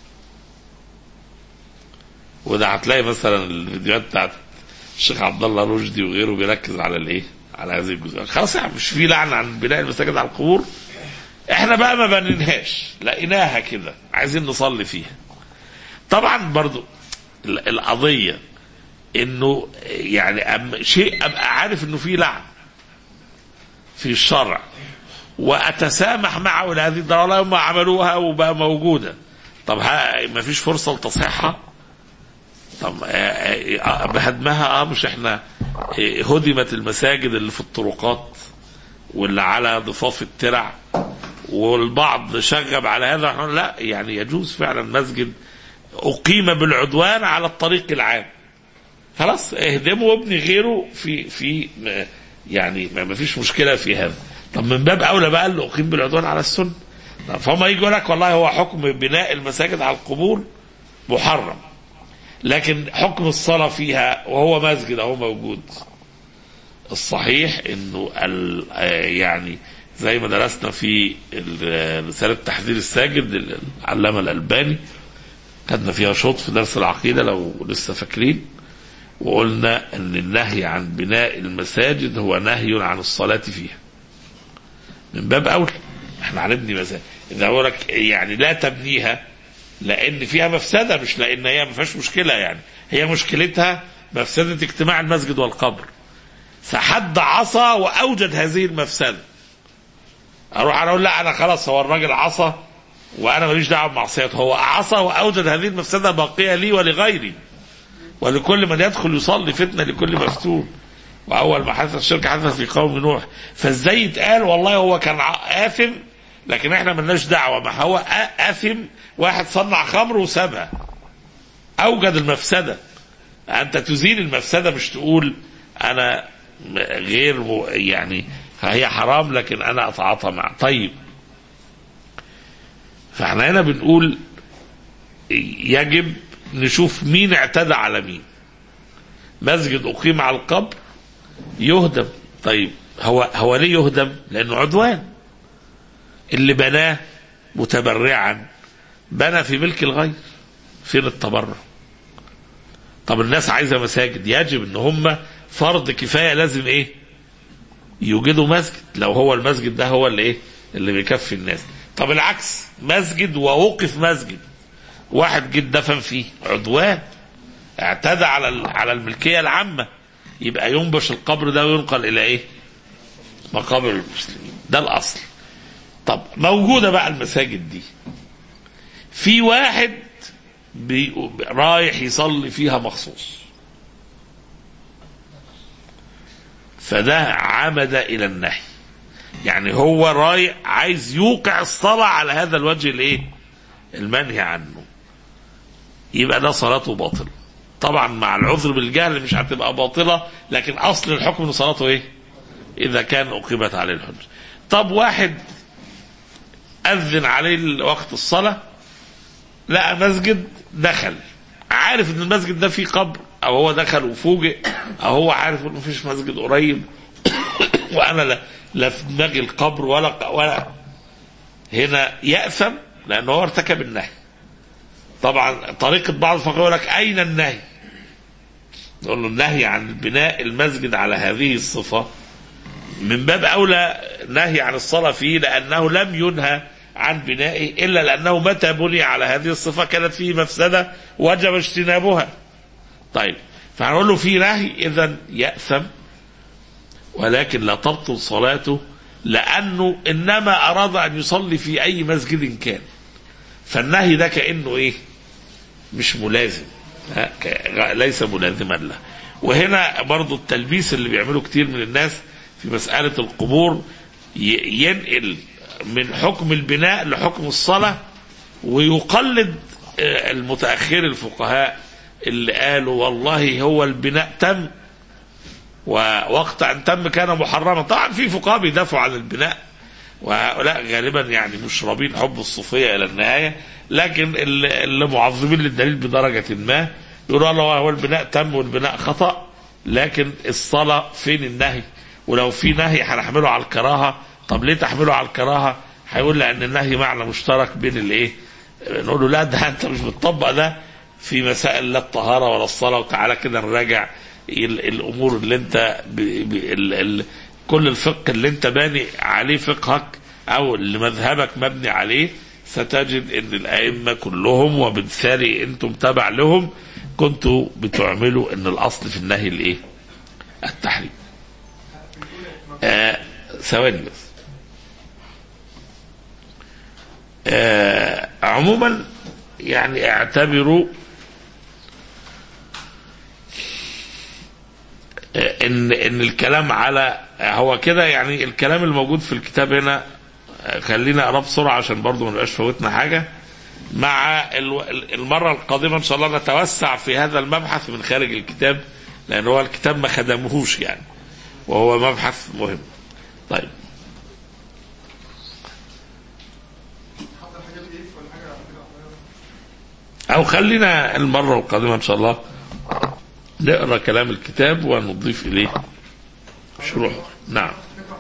وده هتلاقي مثلا الفيديوهات بتاعت الشيخ عبد الله رشدي وغيره بيركز على الايه على هذه الجزئيه خلاص يعني مش في لعن عن بناء المساجد على القبور احنا بقى ما بنيناش لقيناها كده عايزين نصلي فيها طبعا برضو ال- القضيه انه يعني أم شيء ابقى عارف انه في لعن في الشرع واتسامح معه لهذه الدرجه والله هم عملوها وبقى موجوده طب ها ما فيش فرصه لتصحيحها طب آه، آه، آه، بهدمها اه مش احنا آه، هدمت المساجد اللي في الطرقات واللي على ضفاف الترع والبعض شغب على هذا احنا لا يعني يجوز فعلا مسجد اقيم بالعدوان على الطريق العام خلاص اهدمه وابني غيره في في م- يعني ما ما فيش مشكله في هذا طب من باب اولى بقى اللي اقيم بالعدوان على السنه طب فهم يجي يقول لك والله هو حكم بناء المساجد على القبور محرم لكن حكم الصلاه فيها وهو مسجد اهو موجود الصحيح انه ال- آه يعني زي ما درسنا في ال- رساله تحذير الساجد للعلامه الالباني خدنا فيها شوط في درس العقيده لو لسه فاكرين وقلنا ان النهي عن بناء المساجد هو نهي عن الصلاه فيها من باب اولى احنا هنبني مساجد اذا اقول لك يعني لا تبنيها لان فيها مفسده مش لان هي ما فيهاش مشكله يعني هي مشكلتها مفسده اجتماع المسجد والقبر فحد عصى واوجد هذه المفسده اروح انا اقول لا انا خلاص هو الراجل عصى وانا ماليش دعوه بمعصيته هو عصى واوجد هذه المفسده باقيه لي ولغيري ولكل من يدخل يصلي فتنه لكل مفتون واول ما حدث الشرك حدث في قوم نوح فازاي يتقال والله هو كان ع- اثم لكن احنا ملناش دعوه ما هو آ- اثم واحد صنع خمر وسابها اوجد المفسده انت تزيل المفسده مش تقول انا م- غير م- يعني هي حرام لكن انا اتعاطى معه طيب فاحنا هنا بنقول يجب نشوف مين اعتدى على مين مسجد اقيم على القبر يهدم طيب هو هو ليه يهدم لانه عدوان اللي بناه متبرعا بنى في ملك الغير فين التبرع طب الناس عايزه مساجد يجب ان هم فرض كفايه لازم ايه يوجدوا مسجد لو هو المسجد ده هو اللي ايه اللي بيكفي الناس طب العكس مسجد ووقف مسجد واحد جه دفن فيه عدوان اعتدى على ال- على الملكيه العامه يبقى ينبش القبر ده وينقل الى ايه مقابر المسلمين ده الاصل طب موجوده بقى المساجد دي في واحد بي... رايح يصلي فيها مخصوص فده عمد الى النهي يعني هو رايح عايز يوقع الصلاة على هذا الوجه الايه المنهي عنه يبقى ده صلاته باطلة طبعا مع العذر بالجهل مش هتبقى باطلة لكن اصل الحكم ان صلاته ايه اذا كان اقيمت عليه الحجة طب واحد اذن عليه وقت الصلاه لقى مسجد دخل عارف ان المسجد ده فيه قبر او هو دخل وفوجئ او هو عارف انه مفيش مسجد قريب وانا لا, لا في دماغي القبر ولا ولا هنا يأثم لانه هو ارتكب النهي طبعا طريقة بعض الفقهاء يقول لك اين النهي؟ نقول له النهي عن بناء المسجد على هذه الصفة من باب اولى نهي عن الصلاة فيه لانه لم ينهى عن بنائه الا لانه متى بني على هذه الصفه كانت فيه مفسده وجب اجتنابها. طيب فهنقول له في نهي اذا ياثم ولكن لا تبطل صلاته لانه انما اراد ان يصلي في اي مسجد كان. فالنهي ده كانه ايه؟ مش ملازم ها؟ ك- ليس ملازما له. وهنا برضو التلبيس اللي بيعمله كتير من الناس في مساله القبور ي- ينقل من حكم البناء لحكم الصلاة ويقلد آه، المتأخر الفقهاء اللي قالوا والله هو البناء تم ووقت أن تم كان محرما طبعا في فقهاء بيدافعوا عن البناء وهؤلاء غالبا يعني مشربين حب الصوفية إلى النهاية لكن اللي اللي معظمين للدليل بدرجة ما يقولوا الله هو البناء تم والبناء خطأ لكن الصلاة فين النهي ولو في نهي هنحمله على الكراهة طب ليه تحمله على الكراهة هيقول لأن النهي معنى مشترك بين الايه نقول له لا ده انت مش بتطبق ده في مسائل لا الطهارة ولا الصلاة وتعالى كده نراجع ال- الامور اللي انت ب... ب... ال... ال... كل الفقه اللي انت باني عليه فقهك او اللي مذهبك مبني عليه ستجد ان الائمه كلهم وبالتالي انتم تبع لهم كنتوا بتعملوا ان الاصل في النهي الايه؟ التحريم. آه ثواني بس. آه عموما يعني اعتبروا آه، ان ان الكلام على هو كده يعني الكلام الموجود في الكتاب هنا آه، خلينا اقراه بسرعه عشان برضو ما نبقاش فوتنا حاجه مع ال- المره القادمه ان شاء الله نتوسع في هذا المبحث من خارج الكتاب لان هو الكتاب ما خدمهوش يعني وهو مبحث مهم طيب او خلينا المره القادمه ان شاء الله نقرا كلام الكتاب ونضيف اليه شروح نعم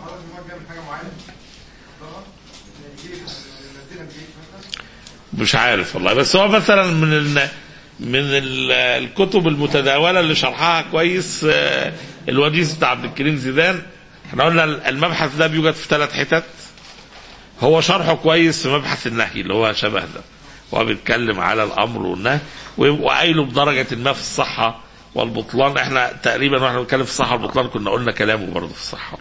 مش عارف والله بس هو مثلا من ال من ال الكتب المتداوله اللي شرحها كويس آه، الوجيز بتاع عبد الكريم زيدان احنا قلنا المبحث ده بيوجد في ثلاث حتت هو شرحه كويس في مبحث النهي اللي هو شبه ده وهو بيتكلم على الامر والنهي وقايله بدرجه ما في الصحه والبطلان احنا تقريبا واحنا بنتكلم في الصحه والبطلان كنا قلنا كلامه برضه في الصحه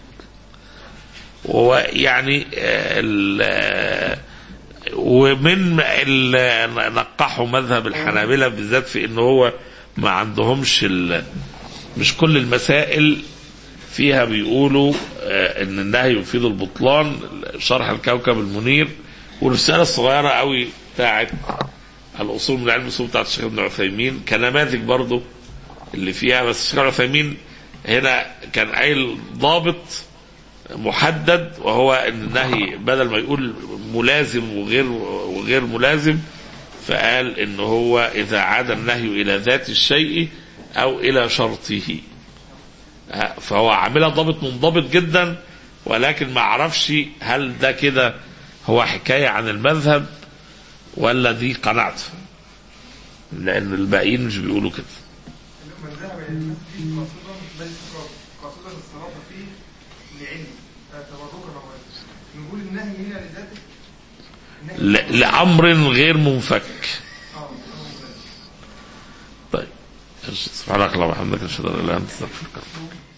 ويعني آه، ال- آه، ومن ال- نقحوا مذهب الحنابلة بالذات في انه هو ما عندهمش ال... مش كل المسائل فيها بيقولوا آه، ان النهي يفيد البطلان شرح الكوكب المنير والرساله الصغيره قوي بتاعت الاصول من علم الاصول بتاعت الشيخ ابن عثيمين كنماذج برضو اللي فيها بس الشيخ ابن عثيمين هنا كان قايل ضابط محدد وهو ان النهي بدل ما يقول ملازم وغير وغير ملازم فقال ان هو اذا عاد النهي الى ذات الشيء او الى شرطه ها، فهو عاملها ضابط منضبط جدا ولكن ما عرفش هل ده كده هو حكايه عن المذهب ولا دي قناعته لان الباقيين مش بيقولوا كده من ذهب الى المسجد قاصدا بل استقرار قاصدا الصلاه فيه لعلم آه، تبركا او غيره نقول النهي هنا لذاته النهي ل- لامر غير منفك اه طيب سبحانك اللهم وبحمدك اشهد ان لا اله الا انت استغفرك